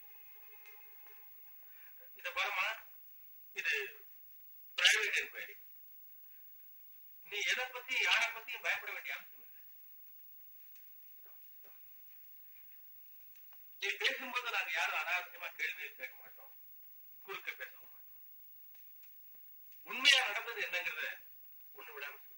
இத பாருமா இது பிரைவேட் என்கொயரி நீ எதை பத்தி யாரை பத்தியும் பயப்பட வேண்டிய அவசியம் இல்லை நீ பேசும்போது நாங்க யாரும் அனாவசியமா கேள்வி கேட்க மாட்டோம் குறுக்க பேச மாட்டோம் உண்மையா நடந்தது என்னங்கிறத ஒண்ணு விடாம சொல்லு.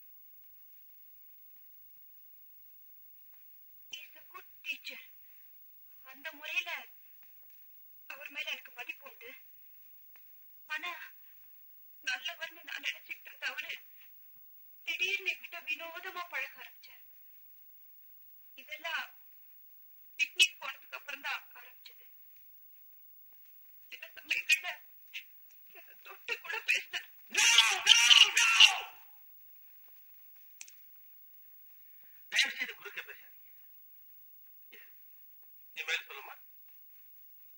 இஸ் a குட் டீச்சர் அந்த முறையில அவர் மேல எனக்கு மதிப்பு உண்டு ஆனா நல்லவர்னு நான் நினைச்சுக்கிட்டு இருந்த அவரு திடீர்னு என்கிட்ட வினோதமா பழக ஆரம்பிச்சார் இதெல்லாம் பிக்னிக் போனதுக்கு அப்புறம் தான் ஆரம்பிச்சது சில சமயங்கள்ல என்னை தொட்டு கூட பேசினார் தயவு செய்து குறுக்க பேசாதீங்க நீ மேல் சொல்லுமா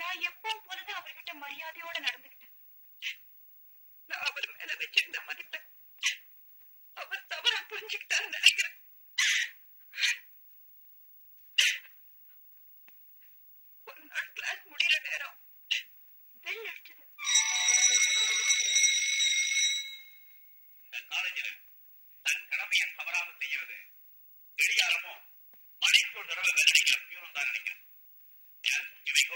நான் எப்பவும் போலதான் அவர்கிட்ட மரியாதையோட நடந்துக்கிட்டேன் நான் அவர் மேல வச்சிருந்த மதிப்பை அவர் தவறா புரிஞ்சுக்கிட்டான்னு நினைக்கிறேன் ஒரு நாள் கிளாஸ் முடிகிற நேரம் பெல் அடிச்சது இந்த காலேஜில் தன் கடமையை தவறாம செய்யறது பெரியாரமோ மணிக்கு ஒரு தடவை வெள்ளடிக்கிற பியூனும் தான் நினைக்கிறேன் ஏன் இவைகோ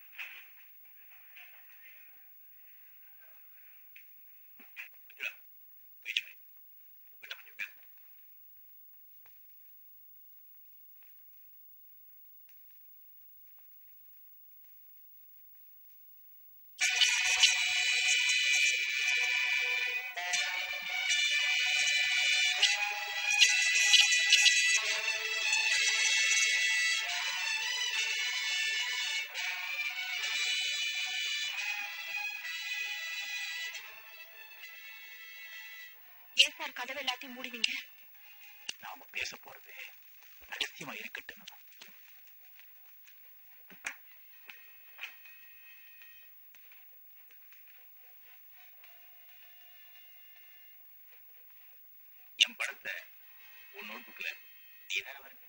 ஏன் சார் கதவு எல்லாத்தையும் மூடுவீங்க நாம பேச போறது ரகசியமா இருக்கட்டும் என் படத்தை உன் நோட்புக்ல நீ தானே வருங்க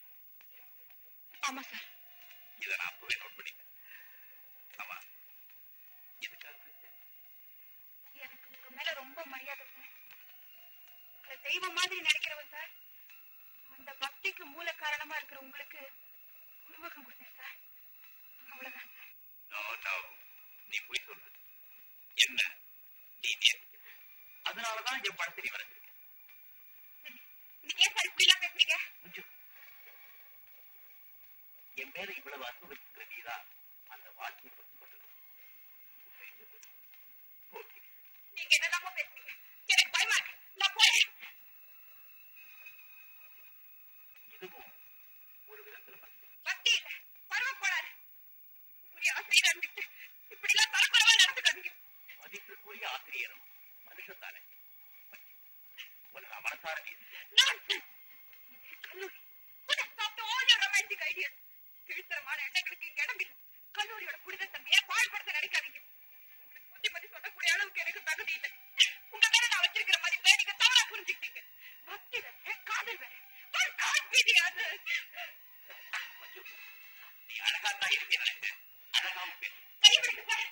ஆமா சார் இதை நான் அப்பவே நோட் பண்ணிட்டேன் ஆமா எதுக்காக வச்சேன்? எனக்கு உங்க மேல ரொம்ப மரியாதை சார் உங்களை தெய்வம் மாதிரி நினைக்கிறவன் சார் அந்த பக்திக்கு மூல காரணமா இருக்கிற உங்களுக்கு உருவகம் கொடுத்தேன் சார் அவ்வளவுதான் சார் No, no. நீ போய் சொல்லு என்ன நீதி அதனாலதான் என் படத்தை நீ வரைஞ்சிருக்க நீங்க ஏன் சார் இப்படி எல்லாம் பேசுறீங்க கொஞ்சம் என் மேல இவ்வளவு அன்பு வச்சிருக்கிற நீதான் அந்த வாழ்க்கையை பற்றி கொண்டது ஓகே நீங்க என்னெல்லாமோ பேசுறீங்க எனக்கு பயமா இருக்கு நான் போறேன் இதுவும் ஒரு விதத்துல பக்தி. பக்தி இல்ல பரவக்கூடாது ஒரு ஆசிரியர் இருந்துட்டு இப்படி எல்லாம் பரபரவா நடந்துக்காதீங்க மதிப்பிற்குரிய ஆசிரியரும் மனுஷன் தானே ஒரு நான் மனசார நீதி Nonsense! கல்லூரி Put a stop to all your romantic ideas. கீழ்த்தரமான எண்ணங்களுக்கு இங்க இடம் இல்லை. கல்லூரியோட புனித தன்மையை பாழ்படுத்த நினைக்காதீங்க உங்களுக்கு புத்திமதி சொல்லக்கூடிய அளவுக்கு எனக்கு தகுதி இல்லை உங்க மேல நான் வச்சிருக்கிற மதிப்பை நீங்க தவறா புரிஞ்சுக்கிட்டீங்க பக்தி வேற காதல் வேற For God be the other. கொஞ்சம் நீ அழகா தான் இருக்க நினைச்சு அழகாம பேசு கைவிடுங்க சார்.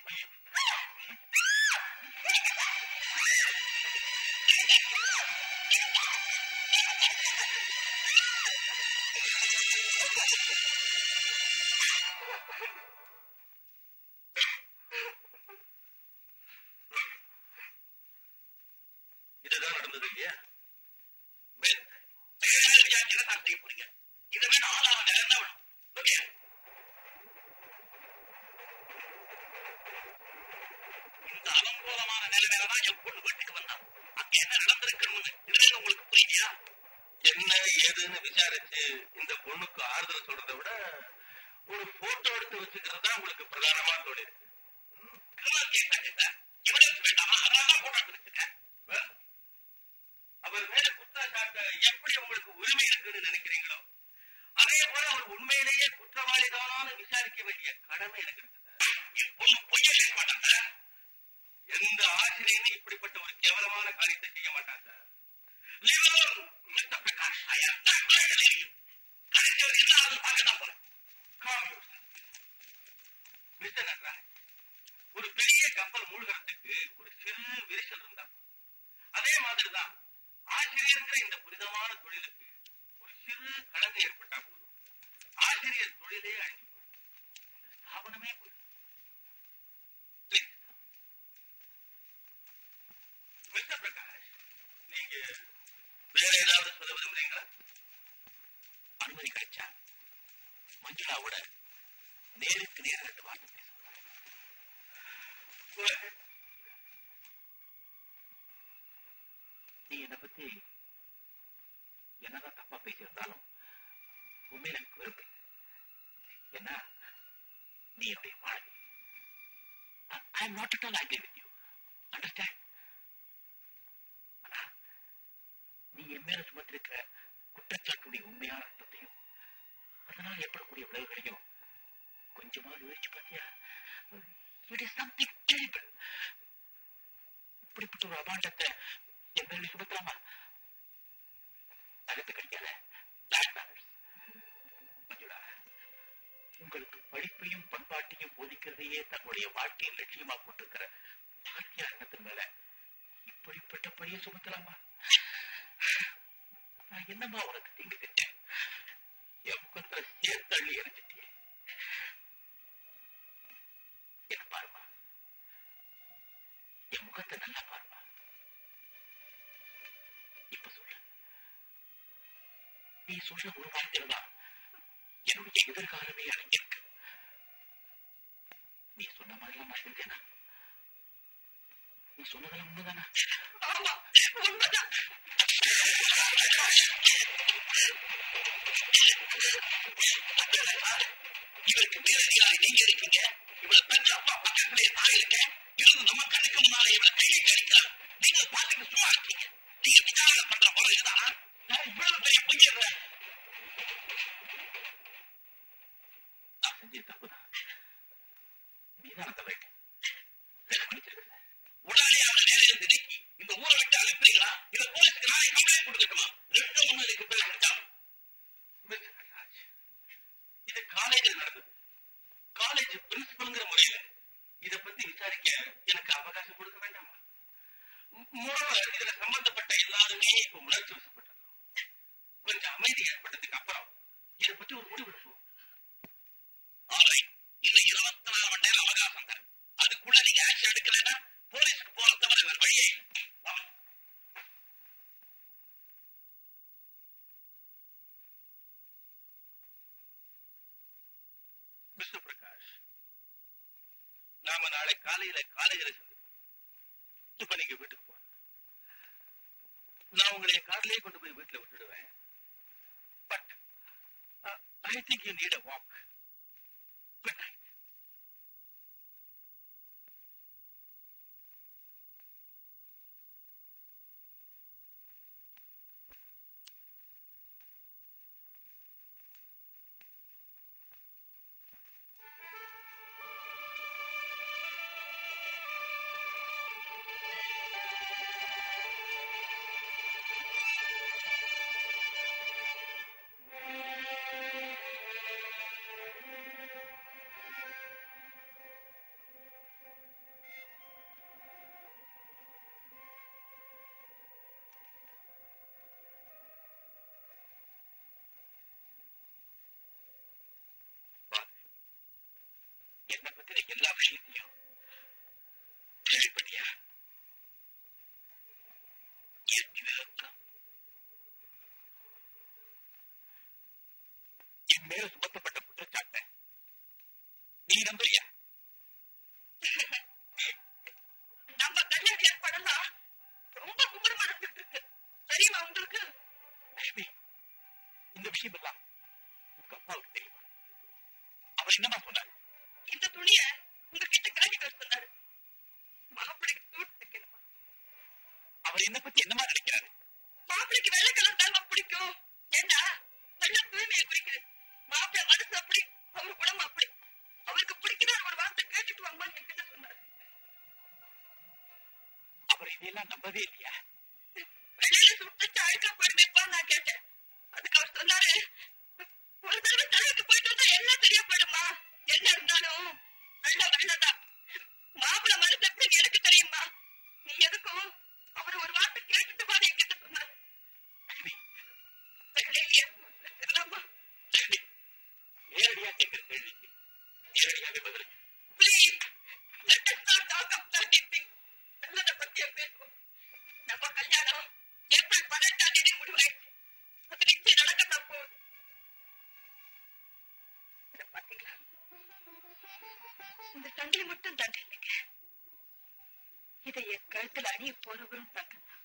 இதுதான் நடந்தது இல்லையா இதை வேணா ஆளாக வேற என்ன வேணும் ஓகே இந்த அலங்கோலமான நிலைமையில தான் என் பொண்ணு வீட்டுக்கு வந்தான் அங்க என்ன நடந்திருக்கணும்னு இதுல உங்களுக்கு புரியலையா என்ன ஏதுன்னு விசாரிச்சு இந்த பொண்ணுக்கு ஆறுதல் சொல்றதை விட ஒரு போட்டோ எடுத்து வச்சுக்கிறது தான் உங்களுக்கு பிரதானமா தொழில் கிரிமினல் கேஸ் கட்டிட்ட இவனுக்கு வேண்டாமா அதனால தான் போட்டோ எடுத்துருக்கேன் அவர் மேல குற்றச்சாட்ட எப்படி உங்களுக்கு உரிமை இருக்குன்னு நினைக்கிறீங்களோ அதே போல அவர் உண்மையிலேயே குற்றவாளி தானான்னு விசாரிக்க வேண்டிய கடமை எனக்கு இருக்குது என் பொண்ணு பொய்ய செய்ய மாட்டாங்க எந்த ஆசிரியரும் இப்படிப்பட்ட ஒரு கேவலமான காரியத்தை செய்ய மாட்டாங்க mister Prakash I am not கடைசியில் எல்லாரும் பார்க்க தான் போறேன் மிஸ்டர் நட்ராஜ் ஒரு பெரிய கப்பல் மூழ்கிறதுக்கு ஒரு சிறு விரிசல் இருந்தா அதே மாதிரிதான் ஆசிரியர்ங்கிற இந்த புனிதமான தொழிலுக்கு ஒரு சிறு கலந்து ஏற்பட்டா போதும் ஆசிரியர் தொழிலே அழிஞ்சு போயிடும். இந்த ஸ்தாபனமே போயிடும் Please. மிஸ்டர் பிரகாஷ் நீங்க வேற ஏதாவது சொல்ல விரும்புறீங்களா அனுமதி கிடைச்சா மஞ்சுளாவோட நேருக்கு நேர் ரெண்டு வார்த்தை பேசுவாங்க நீ என்னை பத்தி என்னதான் தப்பா பேசியிருந்தாலும் உண்மையில எனக்கு வெறுப்பு இல்லை. ஏன்னா நீ என்னுடைய மாணவி I am not at all angry with you understand ஆனா நீ என் மேல சுமத்திருக்கிற குற்றச்சாட்டுடைய உண்மையான அர்த்தத்தையும் அதனால் ஏற்படக்கூடிய விளைவுகளையும் கொஞ்சமாவது யோசிச்சு பாத்தியா இட் இஸ் சம்திங் டெரிபிள் இப்படிப்பட்ட ஒரு அபாண்டத்தை என் மேல சுமத்தலாமா நகத்தை கடிக்காத That matters. மஞ்சுளா, உங்களுக்கு படிப்பையும் பண்பாட்டையும் போதிக்கிறதையே தன்னுடைய வாழ்க்கையின் லட்சியமா கொண்டிருக்கிற பாரதியா எண்ணத்தின் மேல இப்படிப்பட்ட பழிய சுமத்தலாமா நான் என்னம்மா உனக்கு தீங்கு செஞ்சேன் என் முகத்துல சேர்த்தள்ளி எரிஞ்சிட்டியே என்ன பாருமா என் முகத்தை நல்லா பாருமா இப்ப சொல்லு நீ சொல்ற ஒரு வார்த்தையில தான் என்னுடைய எதிர்காலமே அடங்கியிருக்கு நீ சொன்ன மாதிரி நான் செஞ்சேனா நீ சொன்னதெல்லாம் உண்மைதானா ஆமா உண்மைதான் இவருக்கு நேரடியாக நீங்க இருக்கீங்க இவளை பெற்ற அப்பா பக்கத்திலே நான் இருக்கேன் இவங்க நம்ம கண்ணுக்கு முன்னால இவளை கையை கடிக்கிறார் நீங்க பாத்துட்டு சும்மா இருக்கீங்க நீங்க விசாரணை பண்ற பிறகுதானா நான் இவ்வளவு பெரிய பொய்யறேன் நான் செஞ்சது தப்புதான் நீதான் அந்த வேட்டை உடனே அவன் நேரம் இருந்து நீக்கி இந்த ஊரை விட்டு அனுப்புறீங்களா இல்ல போலீஸ்க்கு நாளை கம்ப்ளைண்ட் கொடுக்கட்டுமா ரெண்டு ஒண்ணு இதுக்கு பேர் முடிச்சாலும் இது காலேஜில் நடந்தது காலேஜ் பிரின்சிபல்ங்கிற முறையில இத பத்தி விசாரிக்க எனக்கு அவகாசம் கொடுக்க வேண்டாமா மூலம் இதுல சம்பந்தப்பட்ட எல்லாருமே இப்ப உணர்ச்சி வசப்பட்டிருக்கோம் கொஞ்சம் அமைதி ஏற்பட்டதுக்கு அப்புறம் இதை பத்தி ஒரு முடிவு எடுப்போம் ஆலை இது இருபத்தி நாலு மணி நேரம் அவகாசம் தரேன் அதுக்குள்ள நீங்க ஆக்ஷன் எடுக்கலைன்னா போலீஸ்க்கு போற தவிர வேற வழியே இல்லை. வாங்க. மிஸ்டர் பிரகாஷ் நாம நாளை காலையில காலேஜில் இப்ப நீங்க வீட்டுக்கு போங்க நான் உங்களை கார்லயே கொண்டு போய் வீட்டுல விட்டுடுவேன் but I think you need a walk good night என்னை பத்தின எல்லா விஷயத்தையும் கேள்விப்பட்டியா என் விவரம் என் மேல சுமத்தப்பட்ட குற்றச்சாட்டை நீ நம்புறியா நம்ம கல்யாணம் ஏற்படலாம் ரொம்ப கும்பல் நடந்துட்டு இருக்கு தெரியுமா உங்களுக்கு லட்சுமி இந்த விஷயம் எல்லாம் உங்க அப்பாவுக்கு தெரியுமா அவர் என்னமா சொன்னார் இந்த துணிய உங்ககிட்ட கிளம்பி வர சொன்னாரு மாப்பிள்ளைக்கு சூட் தைக்கணுமா அவர் என்ன பத்தி என்னமா நினைக்கிறாரு மாப்பிள்ளைக்கு வெள்ளை கலர் தாங்க பிடிக்கும் ஏன்னா நல்ல தூய்மையை குறிக்குது மாப்பிள்ளை மனசு அப்படி அவர் குணம் அப்படி அவருக்கு பிடிக்குதா ஒரு வார்த்தை கேட்டுட்டு வாங்கன்னு என்கிட்ட சொன்னாரு அவர் இதையெல்லாம் நம்பவே இல்லையா வெளியில சுட்டு அழுக்கா போய் நிற்பான்னு நான் கேட்டேன் அதுக்கு அவர் சொன்னாரு ஒரு தடவை தலைக்கு போயிட்டு வந்தா எல்லாம் தெரிய போயிடுமா என்ன இருந்தாலும் நல்ல வெள்ளதான் மாப்பிள்ளை மனசு எப்படி எனக்கு தெரியுமா நீ எதுக்கும் அவர் ஒரு வார்த்தை கேட்டுட்டு வா என்கிட்ட சொன்னாரு லட்சுமி வெள்ளையே என்னம்மா லட்சுமி நேரடியா கேட்கிற கேள்விக்கு நேரடியாவே பதில் please let us not talk about anything நல்லத பத்தியே பேசுவோம் நம்ம கல்யாணம் ஏப்ரல் பதினெட்டாம் தேதி முடிவாயிடுச்சு அது நிச்சயம் நடக்கத்தான் போகுது இதை பாத்தீங்களா இந்த சங்கிலி மட்டும் தங்க இல்லைங்க இதை என் கழுத்துல அணிய போறவரும் தங்கம் தான்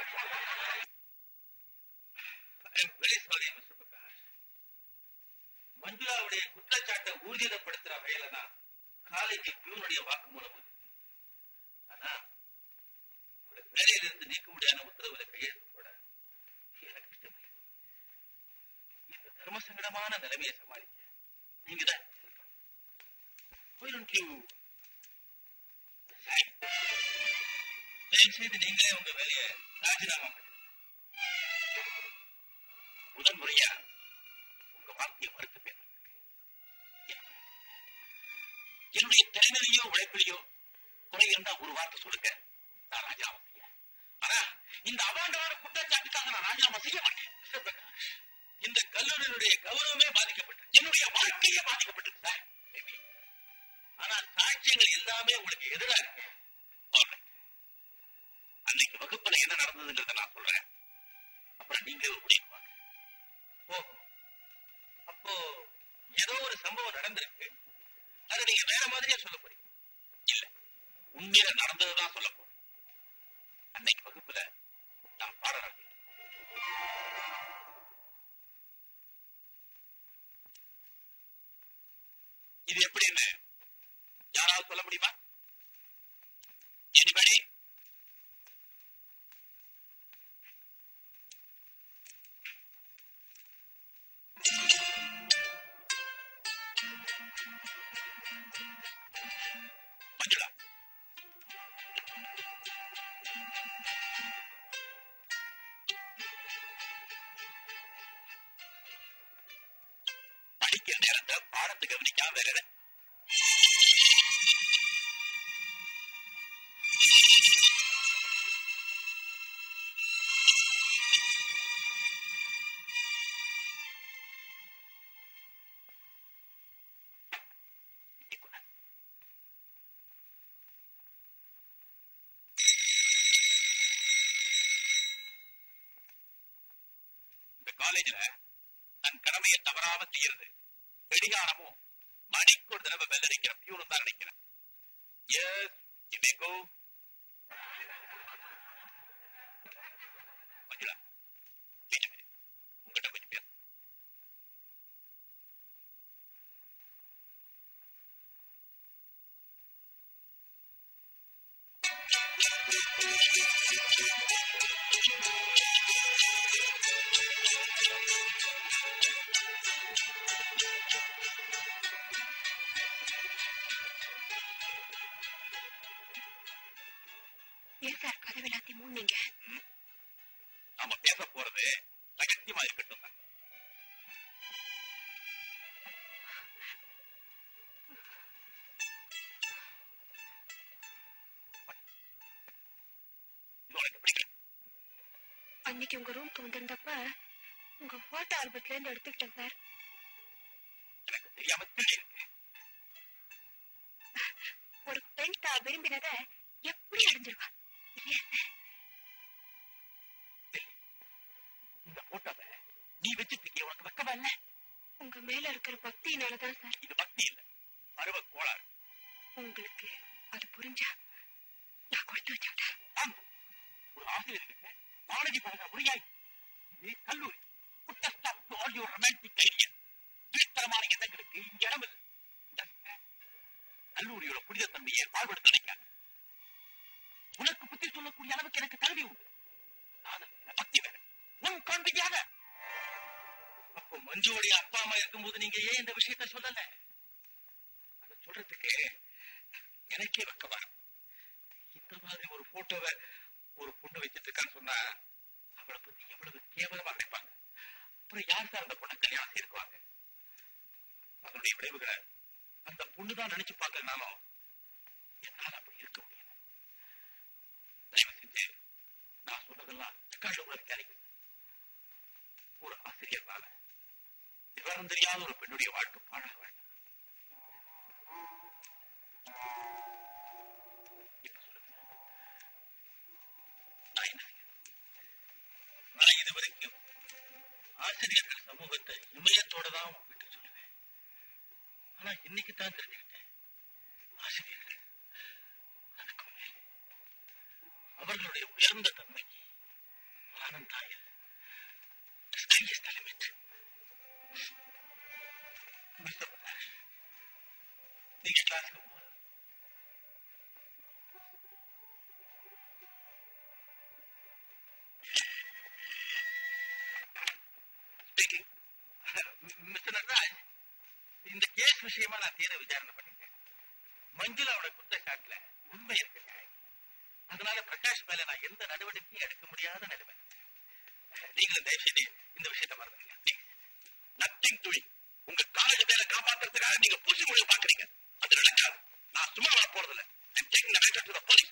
I'm very sorry, Mr. Prakash. மஞ்சுளாவுடைய குற்றச்சாட்டை ஊர்ஜிதப்படுத்துற வகையில தான் காலேஜ் பியூனுடைய வாக்குமூலம் இருக்கு. ஆனா உங்களை வேலையில இருந்து நீக்க முடியாத உத்தரவுல கையெழுத்து போட எனக்கு இஷ்டமில்லை இந்த தர்ம சங்கடமான நிலைமையை சமாளிக்க நீங்க தான் Why don't you decide? தயவு செய்து நீங்களே உங்க வேலையை ராஜினாமா பண்ணுங்க முதல் முறையா உங்க வார்த்தையை மறுத்து பேசுறதுக்கு என்னுடைய திறமையிலையோ உழைப்பிலையோ குறை இருந்தா ஒரு வார்த்தை சொல்லுங்க நான் ராஜினாமா செய்ய ஆனா இந்த அவாண்டமான குற்றச்சாட்டுக்காக நான் ராஜினாமா செய்ய மாட்டேன் Mr. பிரகாஷ், இந்த கல்லூரியினுடைய கௌரவமே பாதிக்கப்பட்டது என்னுடைய வாழ்க்கையே பாதிக்கப்பட்டது சார் Maybe. ஆனா சாட்சியங்கள் எல்லாமே உங்களுக்கு எதிராக இருக்கு Alright. அன்னைக்கு வகுப்புல என்ன நடந்ததுங்கிறத நான் சொல்றேன் அப்புறம் நீங்களே ஒரு முடிவு வாங்க ஓ அப்போ ஏதோ ஒரு சம்பவம் நடந்திருக்கு அதை நீங்க வேற மாதிரியே சொல்ல போறீங்க இல்ல உண்மையில நடந்ததுதான் சொல்ல போறேன் அன்னைக்கு வகுப்புல நான் பாடம் நடத்திட்டேன் இது எப்படி என்ன யாராவது சொல்ல முடியுமா Anybody? மஞ்சுளா படிக்கிற நேரத்துல பாடத்தை கவனிக்காம வேற என்ன? இந்த காலேஜ்ல தன் கடமையை தவறாம செய்யறது வெடிகாரமும் மணிக்கு ஒரு தடவை வெள்ள நிக்கிற பியூனும் தான் நினைக்கிறேன் yes you may go. Manjula, wait a minute. உங்ககிட்ட கொஞ்சம் பேச ஏன் சார் கதவு எல்லாத்தையும் மூடுனீங்க நாம பேச போறது ரகசியமா இருக்கட்டும் தான். இது உனக்கு பிடிக்கல அன்னைக்கு உங்க ரூம்க்கு வந்திருந்தப்ப உங்க போட்டோ ஆல்பத்துல இருந்து எடுத்துக்கிட்டேன் சார் எனக்கு தெரியாம திருடி இருக்கு ஒரு பெண் தான் விரும்பினத எப்படி அடைஞ்சிருவா இல்லையா சார் இந்த போட்டோவை நீ வச்சுட்டு உனக்கு வெக்கமா இல்ல உங்க மேல இருக்கிற பக்தியினாலதான் சார் இது பக்தி இல்ல பருவ கோளாறு உங்களுக்கு அது புரிஞ்சா நான் கொடுத்து வச்சோட ஆமா. ஒரு ஆசிரியர்கிட்ட மாணவி பழக உரியாய் இது கல்லூரி Put a stop to all your romantic ideas. கீழ்த்தரமான எண்ணங்களுக்கு இங்க இடம் இல்லை. Just கல்லூரியோட புனித தன்மையை வாழ்வெடுத்து நினைக்காது உனக்கு புத்தி சொல்லக்கூடிய அளவுக்கு எனக்கு கல்வி உண்டு காதல் வேற, பக்தி வேற உன் காண்பிக்காத அப்போ மஞ்சுவோடைய அப்பா அம்மா இருக்கும்போது நீங்க ஏன் இந்த விஷயத்த சொல்லல அதை சொல்றதுக்கு எனக்கே வெக்கமா இருக்கு. இந்த மாதிரி ஒரு போட்டோவை ஒரு பொண்ணு வச்சிட்டு இருக்கான்னு சொன்னா அவளை பத்தி எவ்வளவு கேவலமா நினைப்பாங்க அப்புறம் யார் சார் அந்த பொண்ணை கல்யாணம் செய்திருக்குவாங்க அதனுடைய விளைவுகளை அந்த பொண்ணுதான் நினைச்சு பார்க்கலனாலும் என்னால அப்படி இருக்க முடியல தயவு செஞ்சு நான் சொன்னதெல்லாம் கண்டு உணர்த்தாதீங்க ஒரு ஆசிரியர்னால விவரம் தெரியாத ஒரு பெண்ணுடைய வாழ்க்கை பாழாக வேண்டாம் இப்ப சொல்லுங்க நான் என்ன செய்யணும்? நான் இது வரைக்கும் ஆசிரியர்கள் சமூகத்தை இமயத்தோட தான் விட்டு சொல்லுவேன் ஆனா இன்னைக்கு தான் தெரிஞ்சுக்கிட்டேன் ஆசிரியர்கள் அதுக்கும் மேல் அவர்களுடைய உயர்ந்த தன்மைக்கு இங்கிலீஷ் கிளாஸ்க்கு போகுது ஸ்பீக்கிங் மிஸ்டர் நடராஜ் இந்த கேஸ் விஷயமா நான் தீர விசாரணை பண்ணிட்டேன் மஞ்சுளாவோட குற்றச்சாட்டுல உண்மை இருக்கு அதனால பிரகாஷ் மேல நான் எந்த நடவடிக்கையும் எடுக்க முடியாத நிலைமை நீங்களும் தயவு செய்து இந்த விஷயத்தை மறந்துடுங்க நத்திங் டூயிங் உங்க காலேஜ் பேரை காப்பாத்துறதுக்காக நீங்க புசி மொழி பாக்குறீங்க அது நடக்காது நான் சும்மா வர போறது இல்ல taking the matter to the police.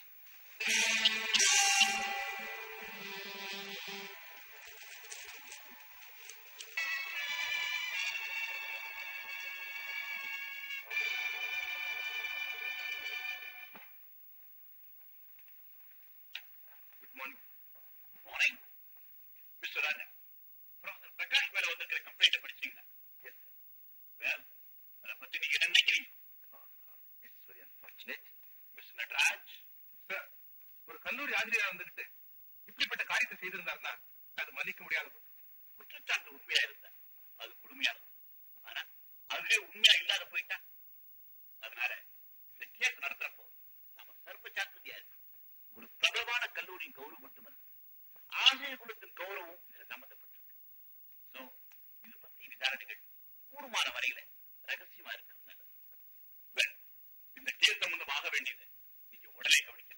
Good morning morning mister Raja professor Prakash மேல வந்திருக்கிற கம்ப்ளைண்ட் படிச்சீங்களா வேல் அதை பத்தி நீங்க என்ன நினைக்கிறீங்க it's very unfortunate mister Natraj sir ஒரு கல்லூரி ஆசிரியர் வந்துகிட்டு இப்படிப்பட்ட காரியத்தை செய்திருந்தாருன்னா அது மன்னிக்க முடியாத குற்றச்சாட்டு உண்மையா இருந்தா அது கொடுமையா ஆனா அதுவே உண்மையா இல்லாத போயிட்டா அதனால இந்த கேஸ் நடத்துறப்போ நம்ம சர்வ ஜாக்கிரதையா இருக்கணும் ஒரு பிரபலமான கல்லூரியின் கௌரவம் மட்டுமல்ல ஆசிரியர் குலத்தின் கௌரவம் இதுல சம்பந்தப்பட்டிருக்கு சோ இது பத்தி விசாரணைகள் கூடுமான வரையில ரகசியமா இருக்கிறது நல்லது Well, இந்த கேஸ் சம்பந்தமாக வேண்டியது நீங்க உடனே கவனிக்கணும்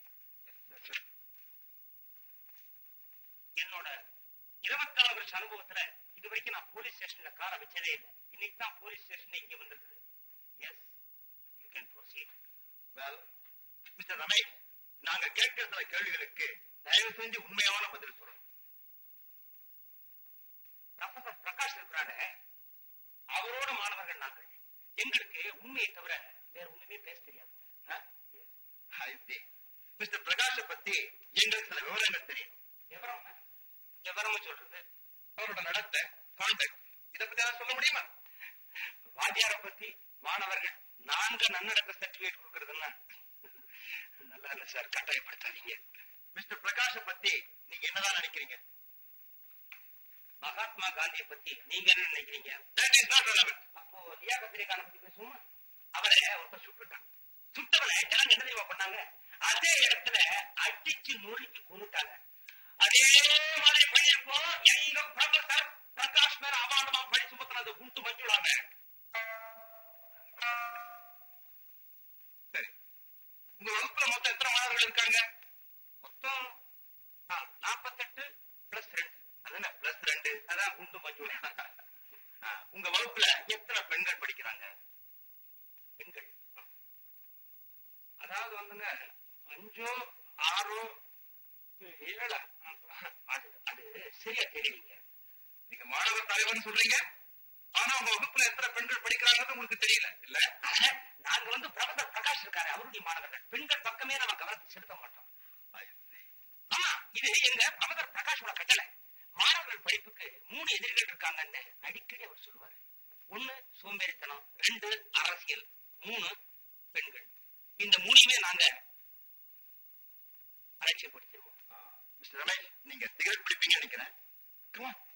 என்னோட இருபத்தாறு வருஷ அனுபவத்துல இது வரைக்கும் நான் போலீஸ் ஸ்டேஷன்ல கார வச்சதே இல்லை இன்னைக்கு தான் போலீஸ் ஸ்டேஷன் இங்க வந்திருக்குது yes you can proceed well mister Ramesh நாங்க கேட்கிற சில கேள்விகளுக்கு தயவு செஞ்சு உண்மையான பதில் சொல்லணும் ப்ரொஃபசர் பிரகாஷ் இருக்கிறாரு அவரோட மாணவர்கள் நாங்கள் எங்களுக்கு உண்மையை தவிர வேற ஒண்ணுமே பேச தெரியாது மிஸ்டர் பிரகாஷ பத்தி எங்களுக்கு சில விவரங்கள் தெரியும் விவரம் விவரம் சொல்றது அவரோட நடத்தை கான்டாக்ட் இத பத்தி ஏதாவது சொல்ல முடியுமா வாத்தியாரை பத்தி மாணவர்கள் நான்கு நன்னடக்க சர்டிபிகேட் கொடுக்கறதுன்னா நல்லா இல்ல சார் கட்டாயப்படுத்தாதீங்க மிஸ்டர் பிரகாஷ பத்தி நீங்க என்னதான் நினைக்கிறீங்க மகாத்மா காந்தியை பத்தி நீங்க என்ன நினைக்கிறீங்க தட் இஸ் நாட் ரெலவென்ட் அப்போ லியா கத்திரிக்கான பத்தி பேசுவோமா அவரை ஒருத்தர் சுட்டுட்டான் சுட்டவனை ஜனங்க என்ன தெரியுமா பண்ணாங்க அதே இடத்துல அடிச்சு நொறுக்கி கொண்டுட்டாங்க அதே மாதிரி பண்ணிருப்போம் எங்க ப்ரொஃபசர் பிரகாஷ் மேல அபாண்டமா பழி சுமத்தினது குண்டு மஞ்சுளாங்க சரி உங்க வகுப்புல மொத்தம் எத்தனை மாணவர்கள் இருக்காங்க மொத்தம் நாற்பத்தெட்டு பிளஸ் ரெண்டு அதான பிளஸ் ரெண்டு அதான் குண்டு மஞ்சுளா ஆ, உங்க வகுப்புல எத்தனை பெண்கள் படிக்கிறாங்க பெண்கள் அதாவது வந்துங்க அஞ்சோ ஆறோ ஏழா அது அது சரியா தெரியலீங்க நீங்க மாணவர் தலைவர்னு சொல்றீங்க ஆனா உங்க வகுப்புல எத்தனை பெண்கள் படிக்கிறாங்கன்னு உங்களுக்கு தெரியல இல்ல ஆனா, நாங்க வந்து ப்ரொஃபசர் பிரகாஷ் இருக்காரு அவருடைய மாணவர்கள் பெண்கள் பக்கமே நம்ம கவனத்தை செலுத்த மாட்டோம் ஆமா இது எங்க ப்ரொஃபசர் பிரகாஷோட கட்டளை மாணவர்கள் படிப்புக்கு மூணு எதிரிகள் இருக்காங்கன்னு அடிக்கடி அவர் சொல்லுவாரு ஒண்ணு சோம்பேறித்தனம் ரெண்டு அரசியல் மூணு பெண்கள் இந்த மூணையுமே நாங்க அலட்சியப்படுத்திடுவோம் மிஸ்டர் ரமேஷ் நீங்க சிகரெட் பிடிப்பீங்கன்னு நினைக்கிறேன் Come on.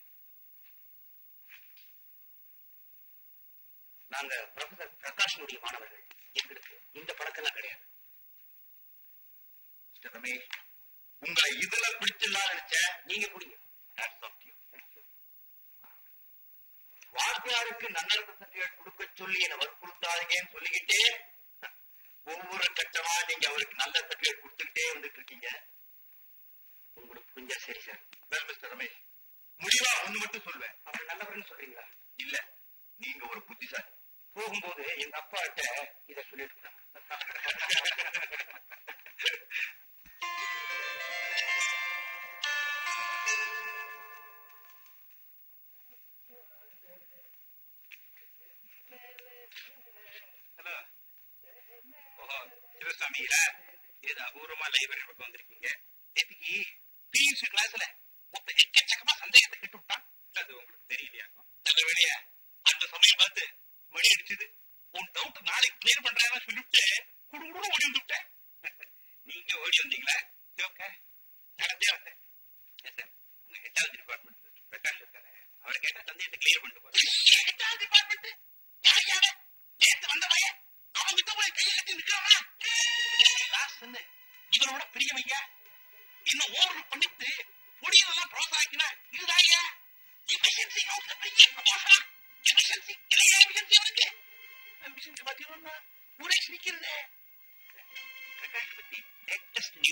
நாங்க ப்ரொஃபசர் பிரகாஷனுடைய மாணவர்கள் எங்களுக்கு இந்த பழக்கம்லாம் கிடையாது மிஸ்டர் ரமேஷ் உங்களை இதுல பிடிச்சிடலாம் நினைச்சேன் நீங்க குடிங்க That's up to you. வாத்தியாருக்கு நன்னடத்தை சர்டிபிகேட் கொடுக்க சொல்லி என்ன வற்புறுத்தாதீங்கன்னு சொல்லிக்கிட்டே ஒவ்வொரு கட்டமா நீங்க அவருக்கு நல்ல சர்டிபிகேட் கொடுத்துக்கிட்டே வந்துட்டு இருக்கீங்க உங்களுக்கு புரிஞ்சா சரி சார் Well, மிஸ்டர் ரமேஷ் முடிவா ஒண்ணு மட்டும் சொல்வேன் அவர் நல்லவர்னு சொல்றீங்களா இல்ல நீங்க ஒரு புத்திசாலி போகும்போது எங்க அப்பா கிட்ட இத சொல்லிட்டு ஹலோ ஓஹோ சிவசாமியில இது அபூர்வமா லைப்ரரி பக்கம் வந்திருக்கீங்க நேற்றுக்கு பியூசி கிளாஸ்ல மொத்த எக்கச்சக்கமா சந்தேகத்தை கிட்டு விட்டான் அது உங்களுக்கு தெரியலையாக்கும் நல்ல வேலையா அந்த சமயம் பார்த்து மணி அடிச்சது உன் டவுட் நாளைக்கு கிளியர் பண்றேன்னு சொல்லிவிட்டு குடுகுடு ஓடி வந்துட்டேன் நீங்க ஓடி வந்தீங்களா ஓகே நடந்தே வந்தேன் Yes, sir. உங்க ஹெச்ஆர் டிபார்ட்மெண்ட் பிரகாஷ் இருக்காரு அவரை கேட்டா சந்தேகத்தை கிளியர் பண்ணிட்டு போறேன் ஹெச்ஆர் டிபார்ட்மெண்ட் யார் யாரு நேத்து வந்த பையன் அவங்கிட்ட போய் கையில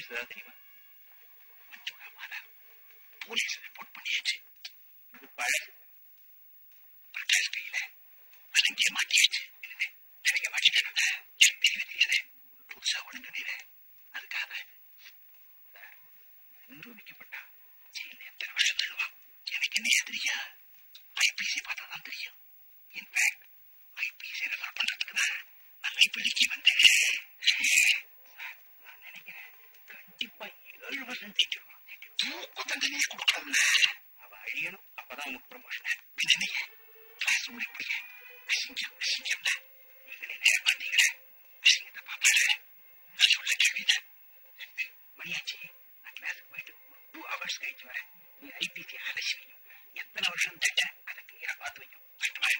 பேசுறா தெரியுமா மஞ்சோட மாதா போலீஸ் ரிப்போர்ட் பண்ணியாச்சு இது பழசு பிரகாஷ் கையில அலங்கிய மாட்டியாச்சு என்னது எனக்கு மாட்டிட்டேன் எனக்கு தெரியவே தெரியாது புதுசா ஒண்ணு சொன்னீங்க அதுக்காக நிரூபிக்கப்பட்டா ஜெயில எத்தனை வருஷம் தள்ளுவா எனக்கு என்ன தெரியா ஐபிசி பார்த்தா தான் தெரியும் இன்ஃபேக்ட் ஐபிசி ரெஃபர் பண்றதுக்கு தான் நான் ஐபிடிக்கு வந்தேன் சார், நான் நினைக்கிறேன் கண்டிப்பா ஏழு வருஷம் ஜெயிச்சிருவான் தூக்கு தண்டனையே கொடுக்கணும்ல அவ அழியணும் அப்பதான் உனக்கு ப்ரமோஷன் என்னைய கிளாஸ் ரூம் இப்படிய அசிங்கம் அசிங்கம் தான் இதுல நேரம் பார்த்தீங்களே அசிங்கத்தை பாப்பாரு நான் சொல்ல கேள்விதான் மணியாச்சி நான் கிளாஸுக்கு போயிட்டு டூ ஹவர்ஸ் கழிச்சு வரேன் நீ ஐபிசி அலசி வையும் எத்தனை வருஷம் தட்ட அதை கிளியரா பார்த்து வைக்கும் போயிட்டு வரேன்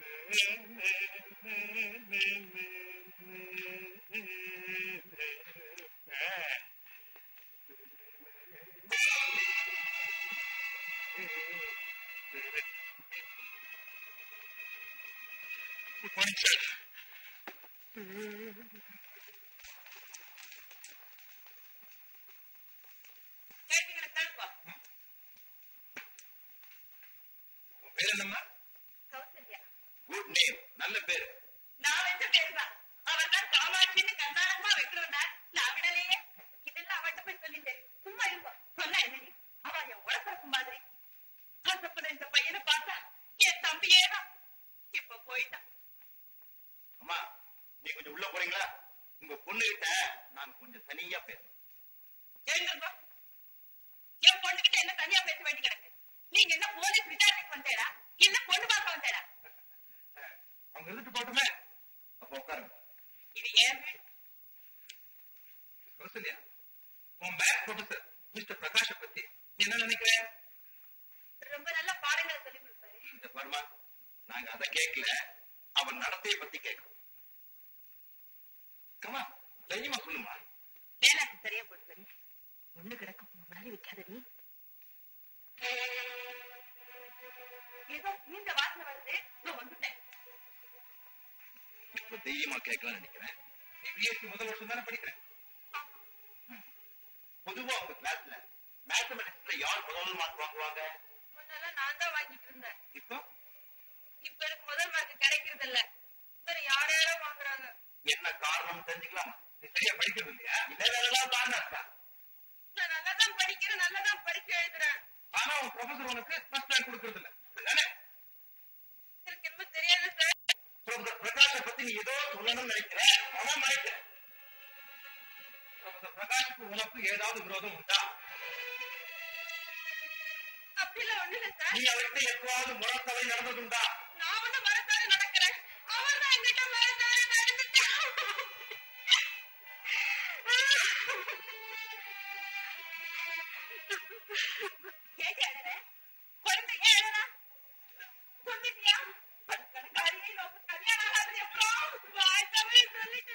குட் மார்னிங் சார் கேட்டீங்களை தடுப்பா உன் பேர் என்னம்மா கௌசல்யா குட் நேம் நல்ல பேர் நான் வச்ச பேருதான் அவன் தான் காமாட்சின்னு கந்தாரமா வைக்கிறவனா நான் விடலையே இதெல்லாம் அவன்கிட்ட போய் சொல்லிட்டேன் சும்மா இருப்பா சொன்னா என்னடி அவன் என் உடப்பிறக்கும் மாதிரி கசப்புல இந்த பையனை பார்த்தா என் தம்பியே தான் இப்ப போயிட்டான் அம்மா நீ கொஞ்சம் உள்ள போறீங்களா உங்க பொண்ணு கிட்ட நான் கொஞ்சம் தனியா பேச எழுந்திருப்பா என் பொண்ணுகிட்ட என்ன தனியா பேச வேண்டி கிடக்கு நீங்க என்ன போலீஸ் விசாரணைக்கு வந்தேடா இல்ல பொண்ணு பார்க்க வந்தேடா அவங்க இருந்துட்டு போட்டுமே அப்ப உட்காருங்க இது ஏன் வீடு கௌசல்யா உன் பேக் ப்ரொஃபசர் மிஸ்டர் பிரகாஷ பத்தி நீ என்ன நினைக்கிற ரொம்ப நல்ல பாடங்களை சொல்லி கொடுப்பாரு இந்த பர்மா நாங்க அதை கேட்கல அவன் நடத்தைய பத்தி கேட்கிறோம் கமா தைரியமா சொல்லுமா வேலைக்கு சரியா போட்டு சரி ஒண்ணு கிடக்கும் முன்னாடி வைக்காதடி ஏதோ இந்த வாசனை வருது நான் வந்துட்டேன் இப்ப தைரியமா கேட்கலாம் நினைக்கிறேன் நீ பிஎஸ்சி முதல் வருஷம் தானே படிக்கிறேன் பொதுவா உங்க கிளாஸ்ல மேத்தமெட்டிக்ஸ்ல யார் முதல் மார்க் வாங்குவாங்க முன்னால நான் தான் வாங்கிட்டு இருந்தேன் இப்போ இப்ப எனக்கு முதல் மார்க் கிடைக்கிறது இல்ல வேற யார் யாரோ வாங்குறாங்க என்ன காரணம் தெரிஞ்சுக்கலாமா நீ சரியா படிக்கிறது இல்லையா இல்ல வேற ஏதாவது காரணம் இருக்கா நான் நல்லா தான் படிக்கிறேன் நல்லா தான் படிச்சு எழுதுறேன் ஆனா உன் ப்ரொஃபசர் உனக்கு ஃபர்ஸ்ட் ரேங்க் கொடுக்கறது இல்ல அப்படிதானே எனக்கு என்ன தெரியாது சார் ப்ரொஃபசர் பிரகாஷ பத்தி நீ ஏதோ சொல்லணும்னு நினைக்கிறேன் அவன் மறைக்கிற ப்ரொஃபசர் பிரகாஷுக்கு உனக்கு ஏதாவது விரோதம் உண்டா அப்படிலாம் ஒண்ணு இல்ல சார் நீ அவர்கிட்ட எப்பவாவது முறத்தவை நடந்ததுண்டா நான் ஒண்ணு மறக்காத நடக்கிறேன் அவர் தான் என்கிட்ட மறக்காத நடந்துட்டான் ஏடி அழற? குழந்தை ஏன் அழறா? சொல்லிட்டியா? அது கணக்காரியே நோக்கு கல்யாணம் ஆகாது எப்போ? வாய் தமிழ் சொல்லிட்டு.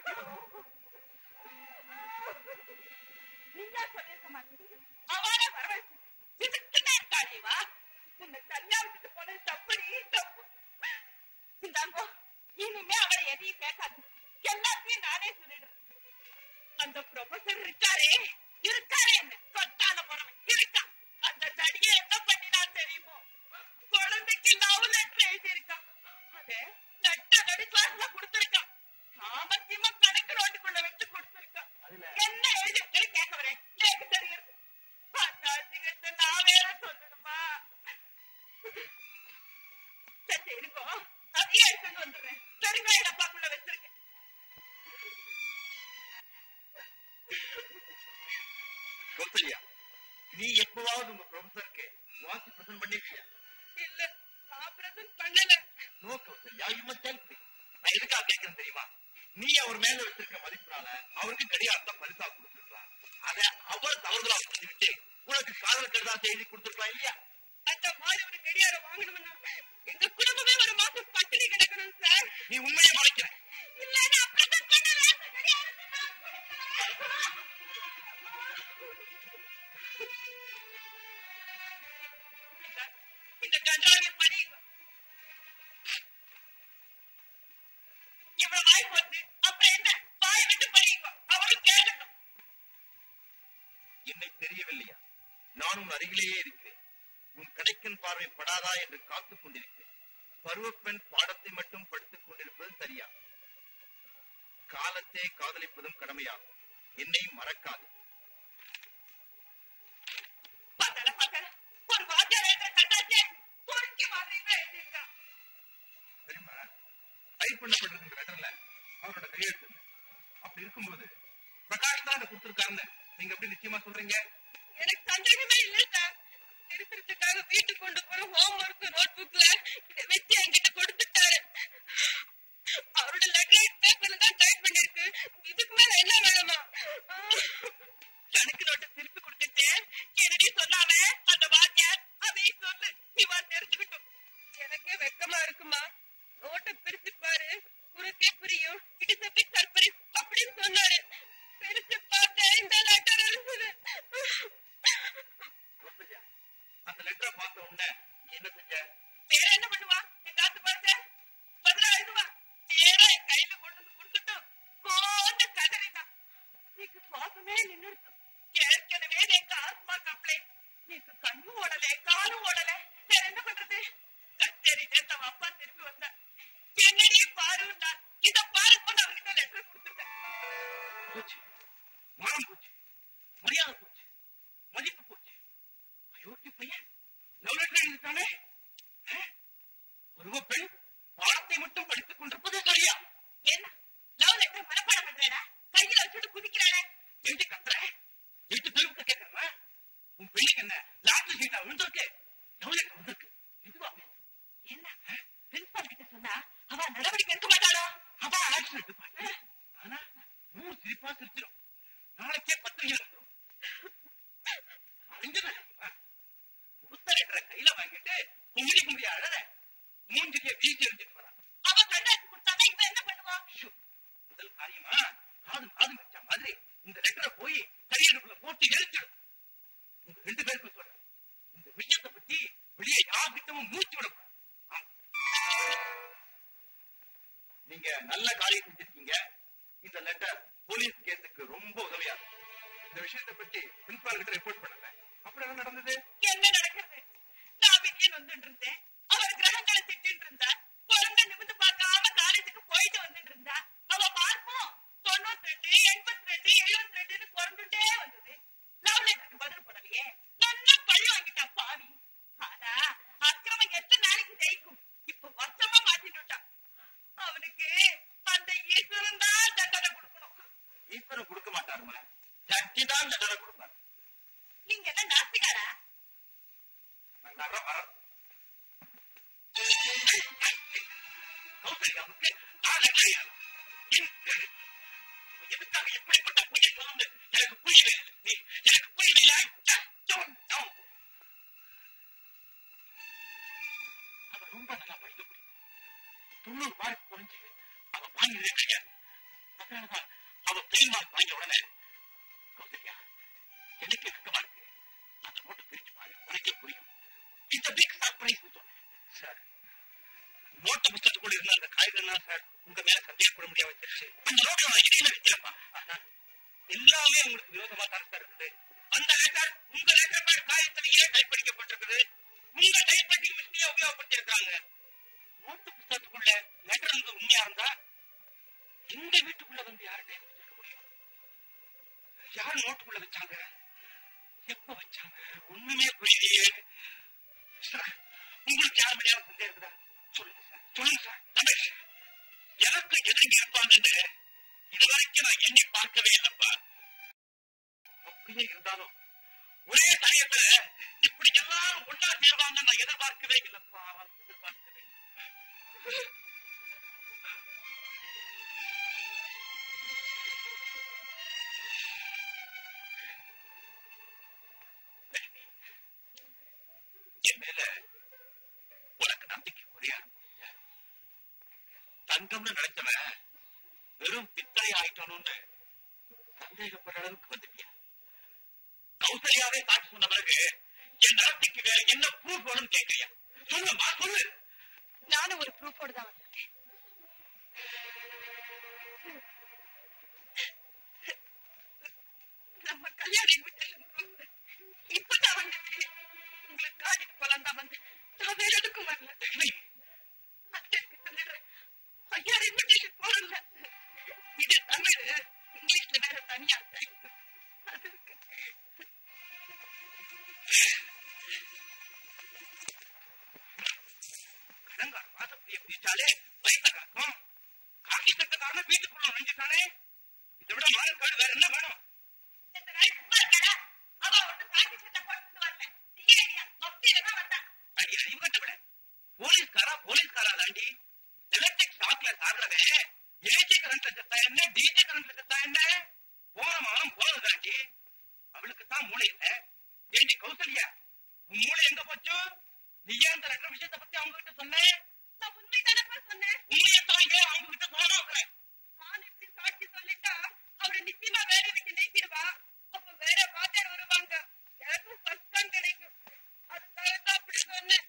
நீயா சொல்லிருக்க மாட்டேங்குது. அவளே வரவழைச்சு. இதுக்குதான் இருக்காளே வா. உன்னை தனியா விட்டுட்டு போனது தப்புடி, தப்பு. இந்தாங்கோ, இனிமே அவளை எதையும் கேட்காது எல்லாத்தையும் நானே சொல்லிடுறேன் அந்த ப்ரொஃபசர் இருக்காரே இருக்காரே என்ன சொத்தான போறவன் இருக்கா அந்த தடியை என்ன பண்ணினா தெரியுமோ குழந்தைக்கு லவ் லெட்டர் எழுதியிருக்கான் அதே தட்டகடி கிளாஸ்ல கொடுத்திருக்கான் சாமர்த்தியமா கணக்கு ரோட்டுக்குள்ள வச்சு கொடுத்திருக்கான் என்ன எழுதிருக்கேன்னு கேட்க வரேன் எனக்கு தெரியும் அந்த அதிகத்தை நான் வேற சொல்லணுமா சரி இருக்கோ அதையே எடுத்துட்டு வந்துடுறேன் பெருங்காய டப்பாக்குள்ள வச்சிருக்கேன் கௌசல்யா நீ எப்பவாவது உங்க ப்ரொஃபசருக்கு வாசி பிரசன்ட் பண்ணிருக்கியா இல்ல நான் பிரசன்ட் பண்ணல no Kausalya you must help me நான் எதுக்காக கேட்கிறேன் தெரியுமா நீ அவர் மேல வச்சிருக்க மதிப்பினால அவருக்கு கடிகாரத்தை பரிசா கொடுத்துருக்கலாம் அத அவர் தவறுதலா புரிஞ்சுக்கிட்டு உனக்கு காதல் கடிதாரத்தை எழுதி கொடுத்துருக்கலாம் இல்லையா அந்த மாதிரி ஒரு கடியாரம் வாங்கணும்னா எங்க குடும்பமே ஒரு மாசம் பட்டினி கிடக்கணும் சார் நீ உண்மையை மறைக்கிற இல்ல நான் பிரசன்ட் பண்ணல இந்த கன்றாவி பணி இவ்வளவு வாய் போச்சு அப்புறம் என்ன வாய் விட்டு படிக்கும் அவளும் கேட்கணும் நான் உன் அருகிலேயே இருக்கிறேன் உன் கிடைக்கும் பார்வை படாதா என்று காத்துக் கொண்டிருக்கிறேன் பருவப்பெண் பாடத்தை மட்டும் படித்துக் கொண்டிருப்பது சரியா காலத்தே காதலிப்பதும் கடமையாகும் என்னை மறக்காது பாத்தாள பாத்தாள ஒரு வாத்தியார் எழுத கண்டாச்சே பொறுக்கி வாங்குறீங்க எழுதிருக்கான் தெரியுமா டைப் பண்ணப்பட்டிருக்கிற லெட்டர்ல அவரோட கையெழுத்து இல்லை. அப்படி இருக்கும்போது பிரகாஷ் தான் அதை கொடுத்திருக்காருன்னு நீங்க எப்படி நிச்சயமா சொல்றீங்க எனக்கு சந்தேகமே இல்லை சார் திருத்தறதுக்காக வீட்டுக்கு கொண்டு போற ஹோம் ஒர்க் நோட் புக்ல இதை வச்சு என்கிட்ட கொடுத்துட்டாரு அவரோட லெட்டர் பேப்பர்ல தான் டைப் பண்ணிருக்கு இதுக்கு மேல என்ன வேணுமா எனக்கு நோட்டை திருப்பி கொடுத்துட்டு என்னடி சொல்லாம அந்த வாத்தியார் அதையும் சொல்லு இவா தெரிஞ்சுக்கிட்டோம் எனக்கே வெக்கமா இருக்குமா நோட்டை பிரிச்சு பாரு உனக்கே புரியும் it is a big surprise அப்படின்னு சொன்னாரு பிரிச்சு பார்த்தேன் இந்த லெட்டர் இருந்தது கௌசல்யா, அந்த லெட்டரை பார்த்த உடனே நீ என்ன செஞ்ச வேற என்ன பண்ணுவா எங்காத்து பார்த்த பதிலா எழுதுவா நேரா என் கையில கொண்டு வந்து கொடுத்துட்டு போட்ட கதறிதான் நீக்கு சுவாசமே நின்னுடுச்சு ஏற்கனவே எனக்கு ஆஸ்மா கம்ப்ளைண்ட் நீக்கு கண்ணு ஓடல காலும் ஓடல வேற என்ன பண்றது கச்சேரி சேர்த்த அப்பா திரும்பி வந்தா என்னடி பாருன்னா இத பாரு போட்டு அவர்கிட்ட லெட்டர் கொடுத்துட்டேன் போச்சு மானம் போச்சு மரியாதை போச்சு மதிப்பு போச்சு அயோக்கிய பையன் லவ் லெட்டர் எழுதிட்டானே பருவ பெண் பாடத்தை மட்டும் படித்துக் கொண்டிருப்பது சரியா என்ன லவ் லெட்டர் மனப்பாடம் பண்றேனா கையில வச்சுட்டு குதிக்கிறானே எங்க கத்துற எட்டு தெருவுக்கு கேட்கறேன் உன் பிள்ளைக்கு என்ன லாஸ்ட் சீட்டா விழுந்திருக்கு லவ் லெட்டர் வந்திருக்கு இதுவா என்ன பிரின்சிபால் கிட்ட சொன்னா அவ நடவடிக்கை எடுக்க மாட்டாளோ அவ ஆக்ஷன் எடுப்பாங்க ஆனா நூறு சிரிப்பா சிரிச்சிடும் நாளைக்கே பத்திரிகை வந்துடும் அறிஞர் கொடுத்த லெட்டரை கையில வாங்கிட்டு கும்பிடி கும்பிடி அழற மூஞ்சிலே வீசி எறிஞ்சிட்டு வரான் அவ கண்டாச்சு கொடுத்தாதான் இவ என்ன பண்ணுவா ஐயோ, முதல் காரியமா காது காது வச்ச மாதிரி இந்த லெட்டரை போய் கையெழுப்புல போட்டு எரிச்சிடும் உங்க ரெண்டு பேருக்கும் சொல்றேன் இந்த விஷயத்தை பத்தி வெளியே யார்கிட்டவும் மூச்சு விடக்கூடாது ஆம். நீங்க நல்ல காரியம் செஞ்சிருக்கீங்க இந்த லெட்டர் போலீஸ் கேஸுக்கு ரொம்ப உதவியா இருக்கும். இந்த விஷயத்தை பத்தி பிரின்சிபால் கிட்ட ரிப்போர்ட் பண்ணல அப்புறம் என்ன நடந்தது என்ன நடக்குது நான் வீட்டுல வந்துட்டு இருந்தேன் அவர் கிரகங்களை திட்டிட்டு இருந்தா குழந்தை நிமிந்து பார்க்காம காலேஜுக்கு போயிட்டு வந்துட்டு இருந்தா அவ பார்ப்போம் தொண்ணூத்தி ரெண்டு எண்பத்தி ரெண்டு எழுபத்தி ரெண்டுன்னு குறைஞ்சுட்டே வந்தது லவ் லெட்டருக்கு பதில் போடலையே நல்லா பழி வாங்கிட்டா பாவி ஆனா அக்கிரமம் எத்தனை நாளைக்கு ஜெயிக்கும் இப்ப வருஷமா மாட்டிட்டுட்டான் அவனுக்கு அந்த ஈஸ்வரன் தான் தண்டனை கொடுக்கணும் ஈஸ்வரன் கொடுக்க மாட்டாருமா ஜட்ஜி தான் லெட்டரை கொடுப்பாரு நீங்க என்ன நாஸ்திகாரா நாங்க அதான் வரோம். கௌசல்யாவுக்கு கால கிடையாது எனக்கு எதுக்காக எப்படிப்பட்ட பொய்யை சொல்லுங்க எனக்கு புரியல எனக்கு புரியல அவ ரொம்ப நல்லா படிக்க முடியும் தொண்ணூறு மார்க் குறைஞ்சு அவ வாங்கினதே கிடையாது அதனாலதான் அவ பெரிய மார்க் வாங்கிய உடனே கௌசல்யா எனக்கு வெக்கமா இருக்கு அந்த நோட்டு பிரிச்சு பாரு உனக்கே புரியும் இந்த பிக் சர்ப்ரைஸ் சார் நோட்டு புத்தகத்துக்குள்ள இருந்த அந்த காகிதம் தான் சார் உங்க மேல சந்தேகப்பட முடியாம வச்சிருச்சு அந்த நோட்டை நான் இடையில வைக்கிறப்பா ஆனா எல்லாமே உங்களுக்கு விரோதமா தான் சார் இருக்குது அந்த லெட்டர் உங்க லெட்டர் பேர் காகிதத்திலேயே டைப் பண்ணிக்கப்பட்டிருக்குது உங்க டைப் பண்ணி மிஸ்டியா உபயோகப்படுத்திருக்காங்க நோட்டு புத்தகத்துக்குள்ள லெட்டர் இருந்து உண்மையா இருந்தா எங்க வீட்டுக்குள்ள வந்து யார் டைப் பண்ணிருக்க முடியும் யார் நோட்டுக்குள்ள வச்சாங்க எப்ப வச்சாங்க ஒண்ணுமே புரியலையே சார் உங்களுக்கு யார் மேலே சந்தேகம் இருக்குதா சொல்லுங்க சார் சொல்லுங்க சார் ரமேஷ் எனக்கு எதிர்ங்க இருப்பாங்கன்னு இது வரைக்கும் நான் எண்ணி பார்க்கவே இல்லப்பா அப்படியே இருந்தாலும் ஒரே சமயத்துல இப்படி எல்லாம் ஒன்னா சேருவாங்க நான் எதிர்பார்க்கவே இல்லப்பா எதிர்பார்க்கவே இல்லை. என் மேல உனக்கு நம்பிக்கை குறையா தங்கம்னு நினைச்சவன் வெறும் பித்தளை ஆயிட்டானோன்னு சந்தேகப்படுற அளவுக்கு வந்துட்டியா கௌசல்யாவே சாட்சி சொன்ன பிறகு என் நடத்திக்கு வேற என்ன ப்ரூஃப் வேணும்னு கேட்கறியா சொல்லுமா சொல்லு நானும் ஒரு ப்ரூஃபோட தான் வந்திருக்கேன் நம்ம கல்யாண இன்விடேஷன் இப்பதான் வந்துச்சு உங்களுக்கு காட்டிட்டு போலாம் தான் வந்து நான் வேற எதுக்கும் வரல அத்தைக்கு சொல்லிடுறேன் ஐயா இன்விடேஷன் போடல இது தமிழ் இங்கிலீஷ்ல வேற தனியா type. அது இருக்கு. கடங்கார வாசப்படியை பிடிச்சாலே வயிற்ற காக்கும் காக்கி சட்டக்காரன வீட்டுக்குள்ள நுழைஞ்சிட்டானே இதை விட மாறுபாடு வேற என்ன வேணும் இந்த நாய் சும்மா இருக்காடா? அவ ஒண்ணும் காக்கி சட்டை போட்டுட்டு வரல. நீ ஏறியா? மொக்கையில தான் வந்தா. அடி அறிவு கட்டவிட போலீஸ்காரா போலீஸ்காரா தாண்டி எலக்ட்ரிக் ஷாக்ல சாடுறவே ஏசி கரண்ட்ல செத்தா என்ன டிஜி கரண்ட்ல செத்தா என்ன போன மானம் போனது தாண்டி அவளுக்கு தான் மூளை இல்ல ஏண்டி கௌசல்யா உன் மூளை எங்க போச்சு நீ ஏன் அந்த ரெண்டு விஷயத்தை பத்தி அவங்க கிட்ட சொன்ன நான் உண்மைதானப்பா சொன்னேன். உண்மையை தான் ஏன் அவங்க கிட்ட சொல்லாம நான் இப்படி சாட்சி சொல்லிட்டா அவரை நிச்சயமா வேலை விட்டு நீக்கிடுவா அப்ப வேற வாத்தியார் வருவாங்க எனக்கும் சஸ்தான் கிடைக்கும் அதுக்காக தான் அப்படி சொன்னேன்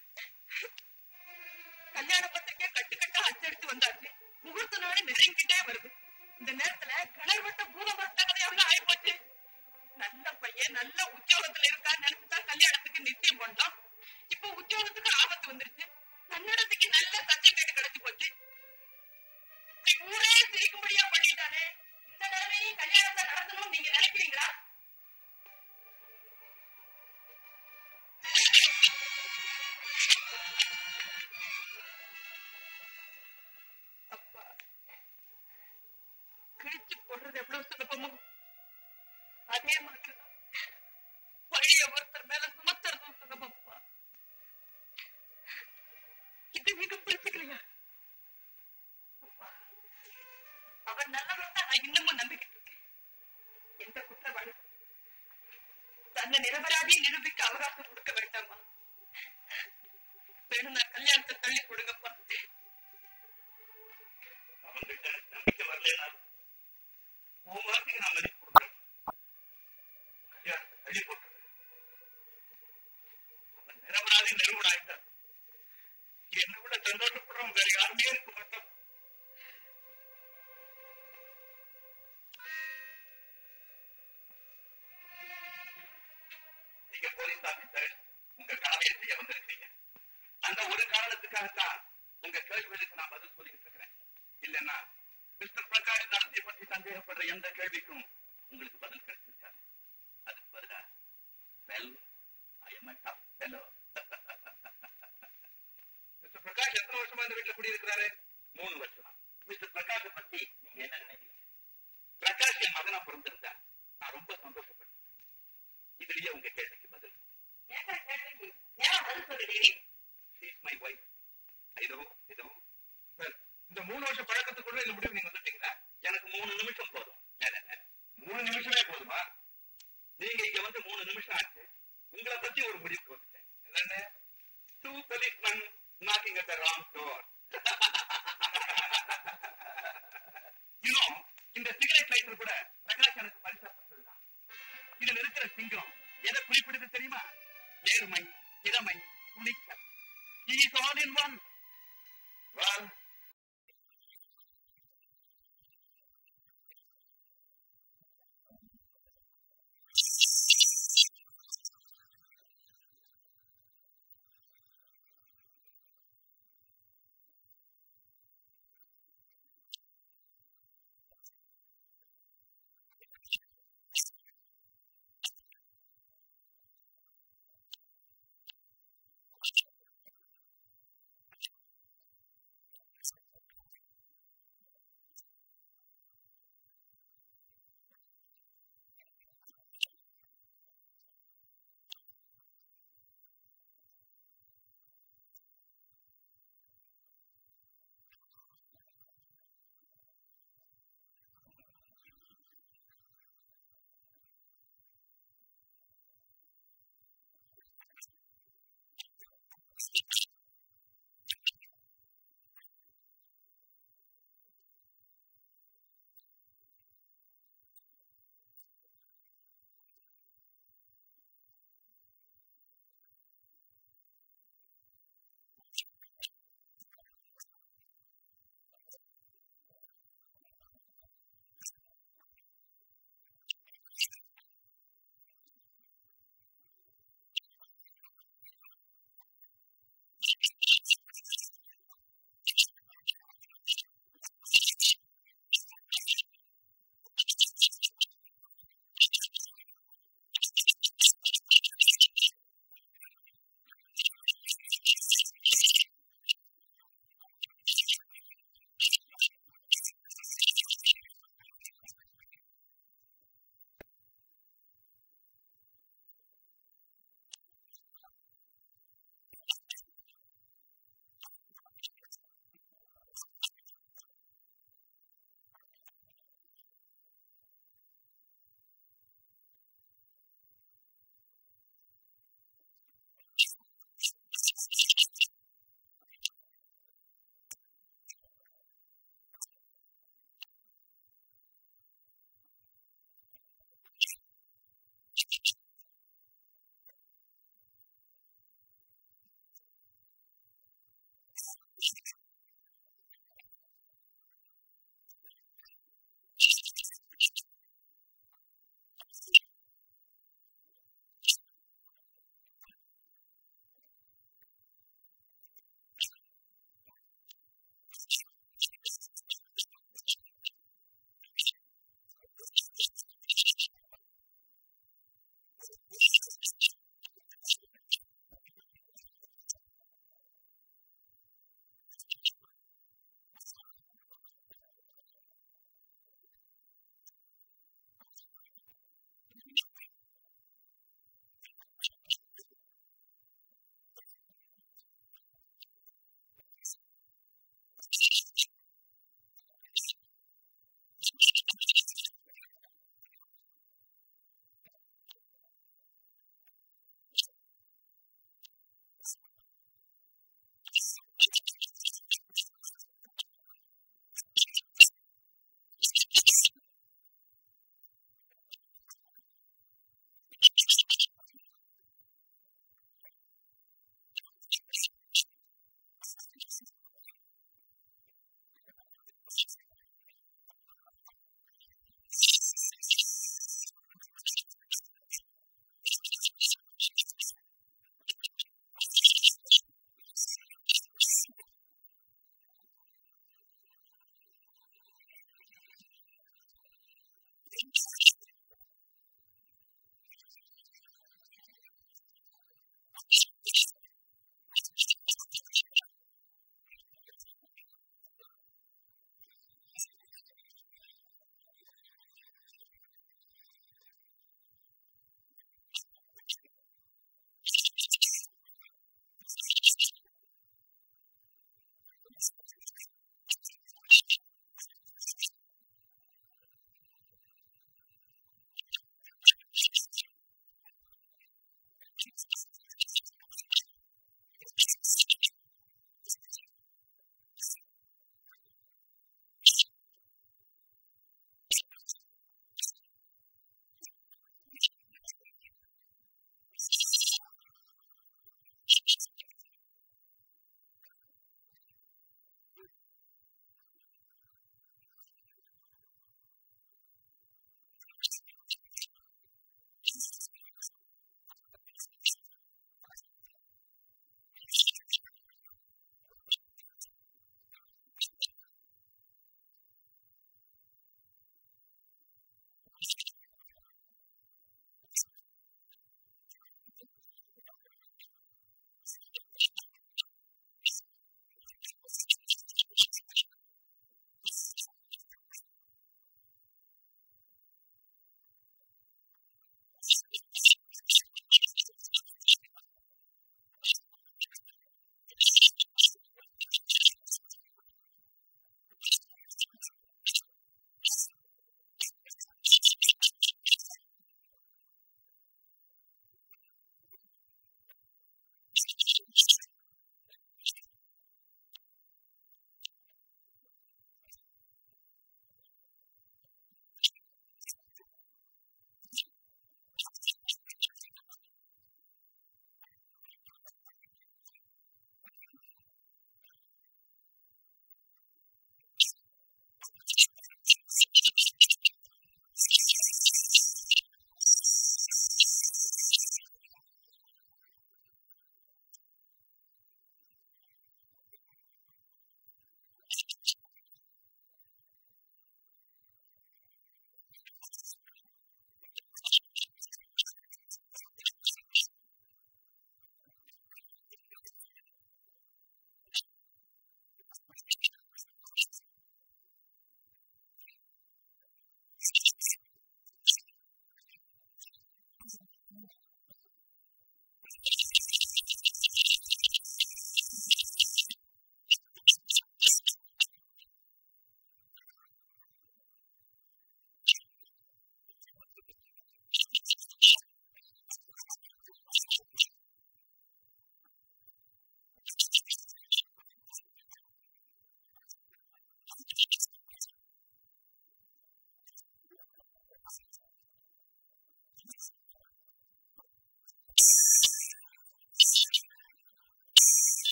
கல்யாண பத்திரிக்கை கட்டு கட்டா அச்சடிச்சு வந்தாச்சு முகூர்த்த நாள் நெருங்கிட்டே வருது இந்த நேரத்துல கிணறு விட்ட பூதமரத்த கதையாவது ஆயிப்போச்சு நல்ல பையன் நல்ல உத்தியோகத்துல இருக்கான்னு நினைச்சுதான் கல்யாணத்துக்கு நிச்சயம் பண்ணோம் இப்போ உத்தியோகத்துக்கு ஆபத்து வந்துருச்சு கன்னடத்துக்கு நல்ல சர்டிபிகேட் கிடைச்சு போச்சு ஊரே சிரிக்கும்படியா பண்ணிட்டானே இந்த நிலைமையும் கல்யாணத்தை நடத்தணும்னு நீங்க நினைக்கிறீங்களா அப்பா கிழிச்சு போடுறது எவ்வளவு சுலபமோ அதே மாதிரி பழைய ஒருத்தர் மேல சுமத்துறதும் சுலபம்ப்பா இது நீங்க புரிஞ்சுக்கலையா அப்பா, அவன் நல்லவன் தான் நான் இன்னமும் நம்பிக்கிட்டு இருக்கேன் எந்த குற்றவாளி தன்னை நிரபராதி நிரூபிக்க அவகாசம் கொடுக்க வேண்டாமா வேணும் நான் கல்யாணத்தை தள்ளி கொடுங்கப்பா அவங்கிட்ட நம்பிக்கை வரலனா உன் வார்த்தைக்கு நான் மதிப்பு கொடுக்குறேன் கல்யாணத்தை தள்ளி போட்டு அவன் நிரபராதி நிறுவனம் ஆயிட்டான் என்னை விட சந்தோஷப்படுறவன் வேற யாருமே இருக்க மாட்டான் நீங்க போலீஸ் ஆபீசர் உங்க கடமையை செய்ய வந்திருக்கீங்க அந்த ஒரு காரணத்துக்காகத்தான் உங்க கேள்விகளுக்கு நான் பதில் சொல்லிட்டு இருக்கிறேன் இல்லைன்னா மிஸ்டர் பிரகாஷ் நடத்தை பற்றி சந்தேகப்படுற எந்த கேள்விக்கும் உங்களுக்கு பதில் கிடைச்சிருக்காது அதுக்கு பதிலா well I am top hello mister Prakash எத்தனை வருஷமா இந்த வீட்டுல குடியிருக்கிறாரு மூணு வருஷமா மிஸ்டர் பிரகாஷை பத்தி நீங்க என்ன நினைக்கிறீங்க பிரகாஷ் என் மகனா பிறந்திருந்தா நான் ரொம்ப சந்தோஷப்பட்டேன் இதுலயே உங்க கேள்விக்கு பதில் ஏன் கேள்விக்கு ஏன் பதில் சொல்லுறீங்க இஸ் மை ஒய்ஃப் இதோ இதோ Well, இந்த மூணு வருஷம் பழக்கத்துக்குள்ள இந்த முடிவு நீங்க வந்துட்டீங்களா எனக்கு மூணு நிமிஷம் போதும் இல்ல, இல்ல, இல்ல. மூணு நிமிஷமே போதுமா நீங்க இங்க வந்து மூணு நிமிஷம் ஆச்சு உங்களை பத்தி ஒரு முடிவுக்கு வந்துட்டேன் என்னன்னு two policemen knocking at the wrong door you know இந்த சிகரெட் லைட்டர் கூட பிரகாஷ் எனக்கு பரிசா கொடுத்திருந்தான். இதுல இருக்கிற சிங்கம் எதை குறிப்பிடுது தெரியுமா நேர்மை திறமை துணிச்சல் He is all in one. Well,